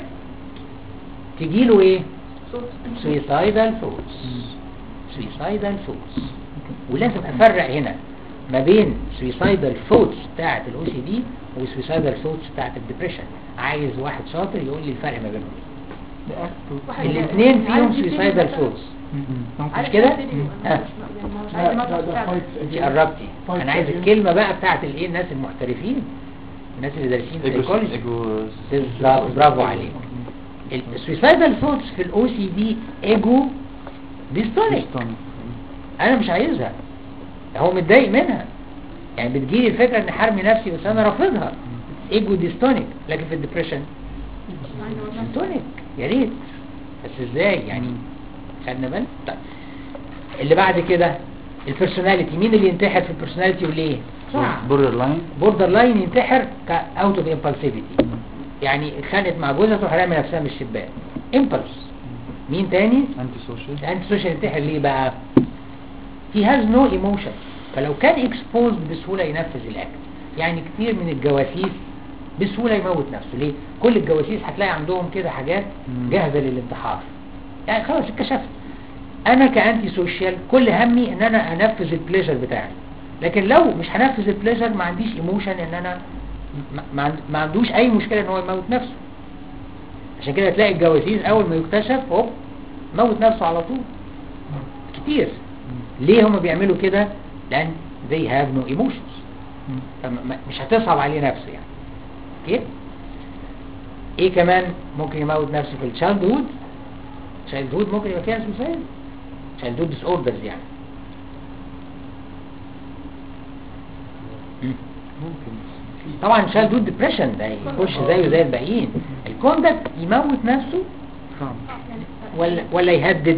Speaker 2: تجيله ايه
Speaker 4: صوت
Speaker 2: سويسايدال ثوتس سويسايدال ثوتس ولازم افرق هنا ما بين سويسايدال ثوتس بتاعه الاو سي دي وسويسايدال ثوتس بتاعه الدبريشن عايز واحد شاطر يقول لي الفرق ما بينهم
Speaker 4: واحد
Speaker 2: الاثنين فيهم
Speaker 4: عايز يبتدي
Speaker 2: سويسايدال
Speaker 4: مثلاً-
Speaker 2: ثوتس
Speaker 4: عايز
Speaker 2: مش كده؟
Speaker 4: يبتدي يبقى
Speaker 2: ها.
Speaker 4: مش- يعني هو مش عايز
Speaker 7: لا،
Speaker 4: يموت
Speaker 7: ده- ده
Speaker 4: فعلا.
Speaker 7: fight
Speaker 2: دي
Speaker 7: against-
Speaker 2: قربتي
Speaker 7: fight
Speaker 2: انا عايز
Speaker 7: against-
Speaker 2: الكلمه بقى بتاعت الايه الناس المحترفين الناس اللي دارسين
Speaker 1: ايجو
Speaker 2: سايكولوجي
Speaker 1: ايجو
Speaker 2: بالظبط برافو عليك السويسايدال ثوتس في الاو سي دي ايجو ديستونيك انا مش عايزها هو متضايق منها يعني بتجيلي الفكره ان حرمي نفسي بس انا رافضها ايجو ديستونيك لكن في الدبريشن ديستونيك يا ريت بس ازاي يعني خدنا بالنا طيب اللي بعد كده البيرسوناليتي مين اللي ينتحر في البيرسوناليتي وليه
Speaker 1: بوردر لاين
Speaker 2: بوردر لاين ينتحر كاوت اوف امبالسيفيتي يعني اتخانقت مع جوزها تروح رامي نفسها من الشباك امبلس مين تاني
Speaker 1: انتي سوشيال
Speaker 2: الانتي سوشيال ينتحر ليه بقى he has no emotion فلو كان exposed بسهولة ينفذ الاكت يعني كتير من الجواسيس بسهولة يموت نفسه ليه كل الجواسيس هتلاقي عندهم كده حاجات
Speaker 1: مم.
Speaker 2: جاهزة للانتحار يعني خلاص اتكشفت انا كانتي سوشيال كل همي ان انا انفذ البليجر بتاعي لكن لو مش هنفذ البليجر ما عنديش ايموشن ان انا ما- ما, عند- ما عندوش اي مشكلة ان هو يموت نفسه عشان كده تلاقي الجواسيس اول ما يكتشف هوب موت نفسه على طول كتير ليه هم بيعملوا كده لان they have no emotions فمش هتصعب عليه نفسه يعني اوكي ايه كمان ممكن يموت نفسه في الشايلد هود الشايلد هود ممكن يبقى فيها سوسايد شايلد هود ديس اوردرز يعني مم.
Speaker 1: ممكن
Speaker 2: طبعا شايلد هود ديبريشن ده يخش زيه زي الباقيين الكوندكت يموت نفسه
Speaker 1: صعب
Speaker 2: ولا ولا يهدد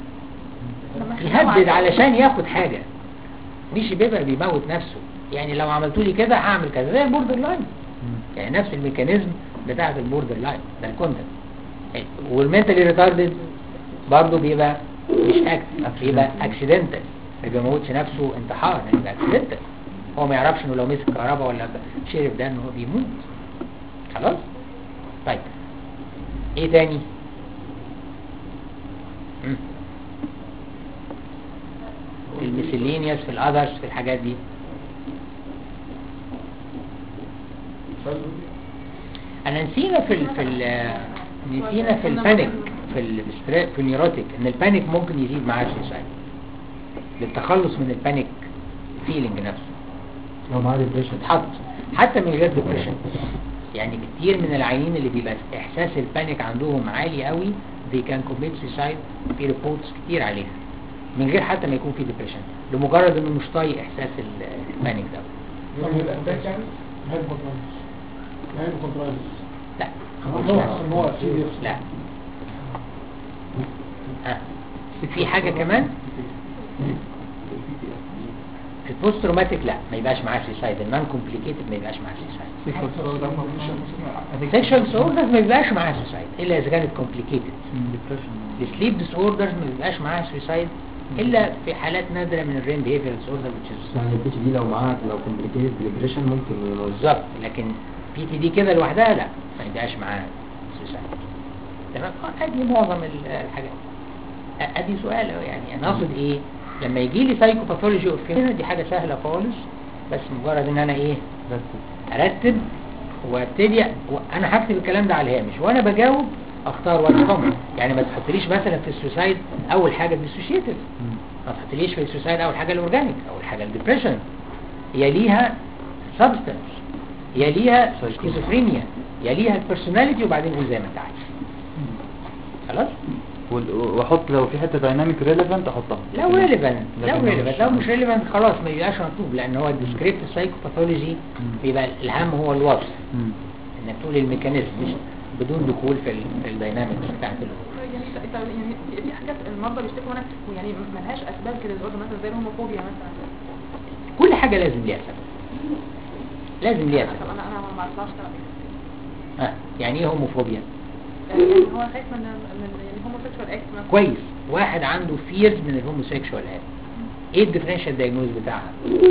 Speaker 2: يهدد علشان ياخد حاجة مش بيبقى بيموت نفسه يعني لو عملتوا لي كده هعمل كذا زي البوردر لاين يعني نفس الميكانيزم بتاعت البوردر لاين ده الكونتنت والمنتالي ريتاردد برضه بيبقى مش اكت بيبقى اكسيدنتال ما بيموتش نفسه انتحار يعني بيبقى اكسيدنتال هو ما يعرفش انه لو مسك كهرباء ولا شرب ده ان هو بيموت خلاص طيب ايه تاني مم. في الميسلينيوس في الاذرز في الحاجات دي انا نسينا في ال في ال نسينا في البانيك في ال في النيوروتيك ان البانيك ممكن يزيد معاه السوسايد للتخلص من البانيك فيلينج نفسه
Speaker 3: لو معاه ديبريشن
Speaker 2: تتحط حتى من غير ديبريشن يعني كتير من العيانين اللي بيبقى احساس البانيك عندهم عالي قوي they can commit suicide في ريبورتس كتير عليها من غير حتى ما يكون في ديبريشن لمجرد انه مش طايق احساس ال- البانيك ده
Speaker 7: يعني الأسباب يعني هايبوكونترايز هايبوكونترايز
Speaker 2: لا
Speaker 7: هو ان هو serious.
Speaker 2: لا ها في حاجة كمان في البوست تروماتيك لا ما يبقاش معاه سيسايد النون كومبليكيتد ما يبقاش معاه سيسايد سيكشوال ديسوردرز ما بيبقاش معاها سوسايد الا اذا كانت كومبليكيتد السليب ديسوردرز ما بيبقاش معاها سوسايد الا في حالات نادره من الرين بيهيفير ديسوردر
Speaker 3: يعني البي تي دي لو معاه لو كومبليكيتد ديبريشن ممكن ينوز
Speaker 2: بالظبط لكن بي تي دي كده لوحدها لا ما يبقاش معاها سوسايد تمام آه، ادي معظم ال- الحاجات آه، ادي سؤال أهو يعني انا اقصد ايه لما يجي لي سايكوباثولوجي اوف دي حاجه سهله خالص بس مجرد ان انا ايه ارتب وابتدي انا هكتب الكلام ده على الهامش وانا بجاوب اختار وات كومن يعني ما تحطليش مثلا في السوسايد اول حاجه الديسوشيتيف ما تحطليش في السوسايد اول حاجه الاورجانيك اول حاجه الديبريشن يليها سبستنس يليها سكيزوفرينيا يليها البيرسوناليتي وبعدين قول زي ما انت عايز خلاص
Speaker 1: وال- واحط لو في حته دايناميك ريليفنت احطها
Speaker 2: لو ريليفنت لو
Speaker 1: لكن
Speaker 2: ريليفنت لو مش ريليفنت خلاص ما يبقاش مطلوب لان هو الديسكريبت سايكوباثولوجي بيبقى الهم هو الوصف
Speaker 1: مم.
Speaker 2: انك تقول الميكانيزم مش بدون دخول في, ال... في الديناميكس بتاعت الامور
Speaker 4: يعني انت يعني في- في حاجات المرضى بيشتكوا منها ويعني ملهاش اسباب كده الأردن مثلا زي الهوموفوبيا مثلا
Speaker 2: كل حاجة لازم ليها سبب لازم ليها
Speaker 4: طب
Speaker 2: سبب
Speaker 4: انا انا ما اطلعش تبع
Speaker 2: ها يعني ايه هوموفوبيا
Speaker 4: يعني هو خايف من من يعني هوموسيكشوال اكت مثلا
Speaker 2: كويس واحد عنده فيرز من الهوموسيكشوال ايه الديفرنشال دايجنوز بتاعها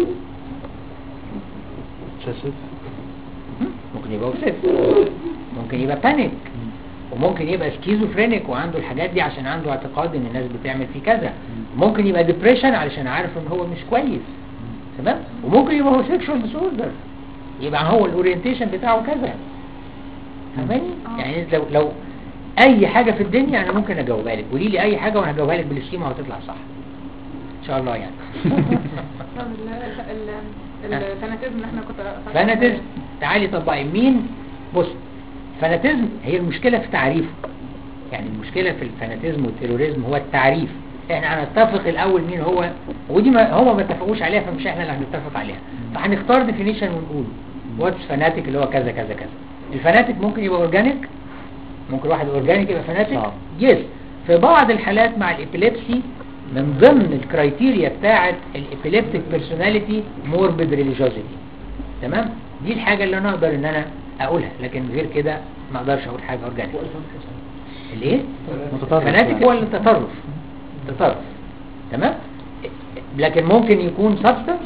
Speaker 1: شاسف
Speaker 2: ممكن يبقى اوبسيس ممكن يبقى بانيك وممكن يبقى سكيزوفرينيك وعنده الحاجات دي عشان عنده اعتقاد ان الناس بتعمل فيه كذا ممكن يبقى ديبريشن علشان عارف ان هو مش كويس تمام وممكن يبقى هو سيكشوال ديسوردر يبقى هو الاورينتيشن بتاعه كذا فاهماني
Speaker 4: آه.
Speaker 2: يعني لو لو اي حاجه في الدنيا انا ممكن اجاوبها لك قولي لي اي حاجه وانا هجاوبها لك بالسكيما وهتطلع صح ان شاء الله يعني
Speaker 4: طب ال- ال- الفاناتيزم اللي احنا كنت
Speaker 2: فاناتيزم تعالي طبقي مين بص فاناتيزم هي المشكلة في تعريفه يعني المشكلة في الفاناتيزم والتيروريزم هو التعريف احنا هنتفق الاول مين هو ودي ما هما ما اتفقوش عليها فمش احنا اللي هنتفق عليها فهنختار ديفينيشن ونقول واتس فاناتيك اللي هو كذا كذا كذا الفاناتيك ممكن يبقى اورجانيك ممكن واحد اورجانيك يبقى فاناتيك
Speaker 1: صعب.
Speaker 2: يس في بعض الحالات مع الابيليبسي من ضمن الكرايتيريا بتاعه الابيليبتيك بيرسوناليتي موربيد ريليجيوزيتي تمام دي الحاجة اللي انا اقدر ان انا اقولها لكن غير كده ما اقدرش اقول حاجة اورجانيك الايه
Speaker 1: متطرف
Speaker 2: فناتك
Speaker 1: يعني.
Speaker 2: هو التطرف تطرف تمام لكن ممكن يكون سبستنس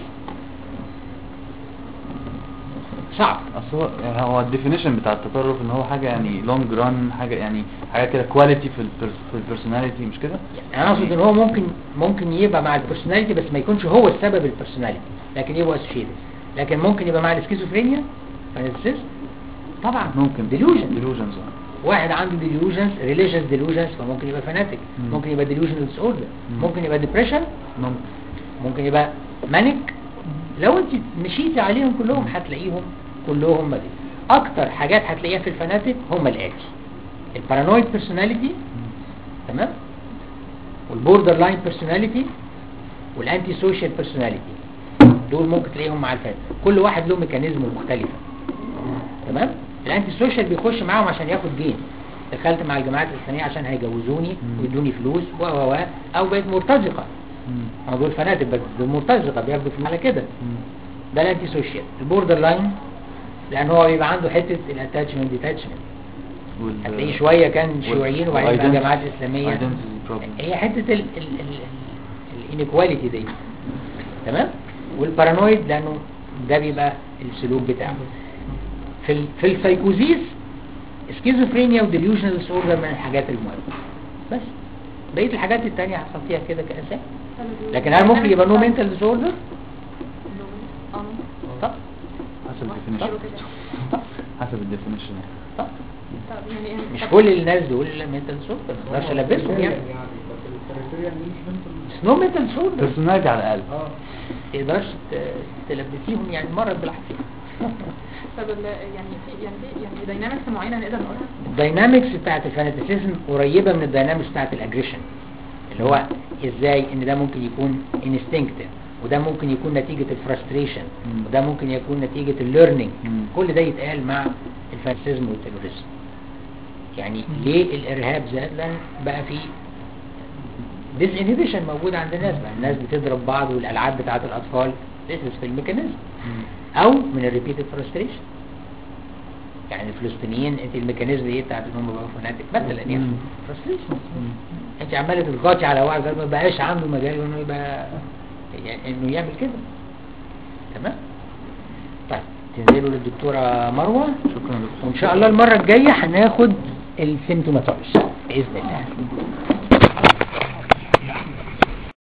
Speaker 2: صعب
Speaker 1: اصل هو يعني هو الديفينيشن بتاع التطرف ان هو حاجه يعني لونج ران حاجه يعني حاجه كده كواليتي في البر- في البرسوناليتي مش كده
Speaker 2: انا اقصد ان هو ممكن ممكن يبقى مع البرسوناليتي بس ما يكونش هو السبب البرسوناليتي لكن يبقى اسوشيتد لكن ممكن يبقى مع السكيزوفرينيا فانسيس طبعا
Speaker 1: ممكن
Speaker 2: ديلوجن
Speaker 1: ديلوجنز
Speaker 2: واحد عنده ديلوجنز ريليجيوس ديلوجنز فممكن يبقى فاناتيك
Speaker 1: مم.
Speaker 2: ممكن يبقى ديلوجنال ديس اوردر
Speaker 1: مم.
Speaker 2: ممكن يبقى ديبريشن
Speaker 1: ممكن
Speaker 2: ممكن يبقى مانيك لو انت مشيتي عليهم كلهم هتلاقيهم كلهم مدي اكتر حاجات هتلاقيها في الفاناتيك هم الاتي البارانويد بيرسوناليتي تمام والبوردر لاين بيرسوناليتي والانتي سوشيال بيرسوناليتي دول ممكن تلاقيهم مع الفات كل واحد له ميكانيزم مختلفه تمام الانتي سوشيال بيخش معاهم عشان ياخد جين دخلت مع الجماعات الاسلاميه عشان هيجوزوني
Speaker 1: مم.
Speaker 2: ويدوني فلوس و و و او بقيت مرتزقه
Speaker 1: مم.
Speaker 2: هم دول فنادق بس دول مرتزقه بياخدوا فلوس على كده
Speaker 1: مم.
Speaker 2: ده الانتي سوشيال البوردر لاين لان هو بيبقى عنده حته الاتاتشمنت ديتاتشمنت
Speaker 1: وال-
Speaker 2: هتلاقيه شويه كان شيوعيين وبعدين بقى
Speaker 1: والidentity-
Speaker 2: جماعات اسلاميه
Speaker 1: identity problem.
Speaker 2: هي حته الانيكواليتي دي تمام والبارانويد لانه ده بيبقى السلوك بتاعه في ال في السايكوزيس سكيزوفرينيا وديليوشنال ديس اوردر من الحاجات المهمه بس بقيه الحاجات التانية حصلتيها كده كاساس لكن هل ممكن يبقى نو منتال ديس اوردر طب
Speaker 1: حسب الديفينيشن حسب الديفينيشن
Speaker 2: طب
Speaker 4: يعني
Speaker 2: مش كل الناس دول منتال ديس اوردر ما اقدرش البسهم يعني
Speaker 7: بس الكريتيريا مش منتل
Speaker 2: نو منتال ديس اوردر
Speaker 1: بيرسوناليتي على الاقل
Speaker 7: اه
Speaker 2: تقدرش ت- تلبسيهم يعني مرض بالعافيه
Speaker 4: طب ال- يعني في يعني في يعني داينامكس معينه نقدر نقولها
Speaker 2: الداينامكس بتاعت الفاناتيسيزم قريبه من الداينامكس بتاعت الاجريشن اللي هو ازاي ان ده ممكن يكون انستنكتيف وده ممكن يكون نتيجة الفرستريشن
Speaker 1: مم.
Speaker 2: وده ممكن يكون نتيجة الليرنينج
Speaker 1: مم.
Speaker 2: كل ده يتقال مع الفاناتيزم والتيروريزم يعني ليه الارهاب زاد لان بقى في ديس انهبيشن موجود عند الناس بقى الناس بتضرب بعض والالعاب بتاعت الاطفال this في الميكانيزم او من الريبيتد فرستريشن يعني الفلسطينيين انت الميكانيزم ايه بتاعت ان هم بقوا فناتك مثلا يعني
Speaker 1: مم.
Speaker 2: فرستريشن انت عماله تضغطي على واحد ما بقاش عنده مجال انه يبقى يعني انه يعمل كده تمام طيب تنزلوا للدكتوره مروه
Speaker 1: شكرا دكتور
Speaker 2: وان شاء الله المره الجايه هناخد السيمتوماتولوجي باذن الله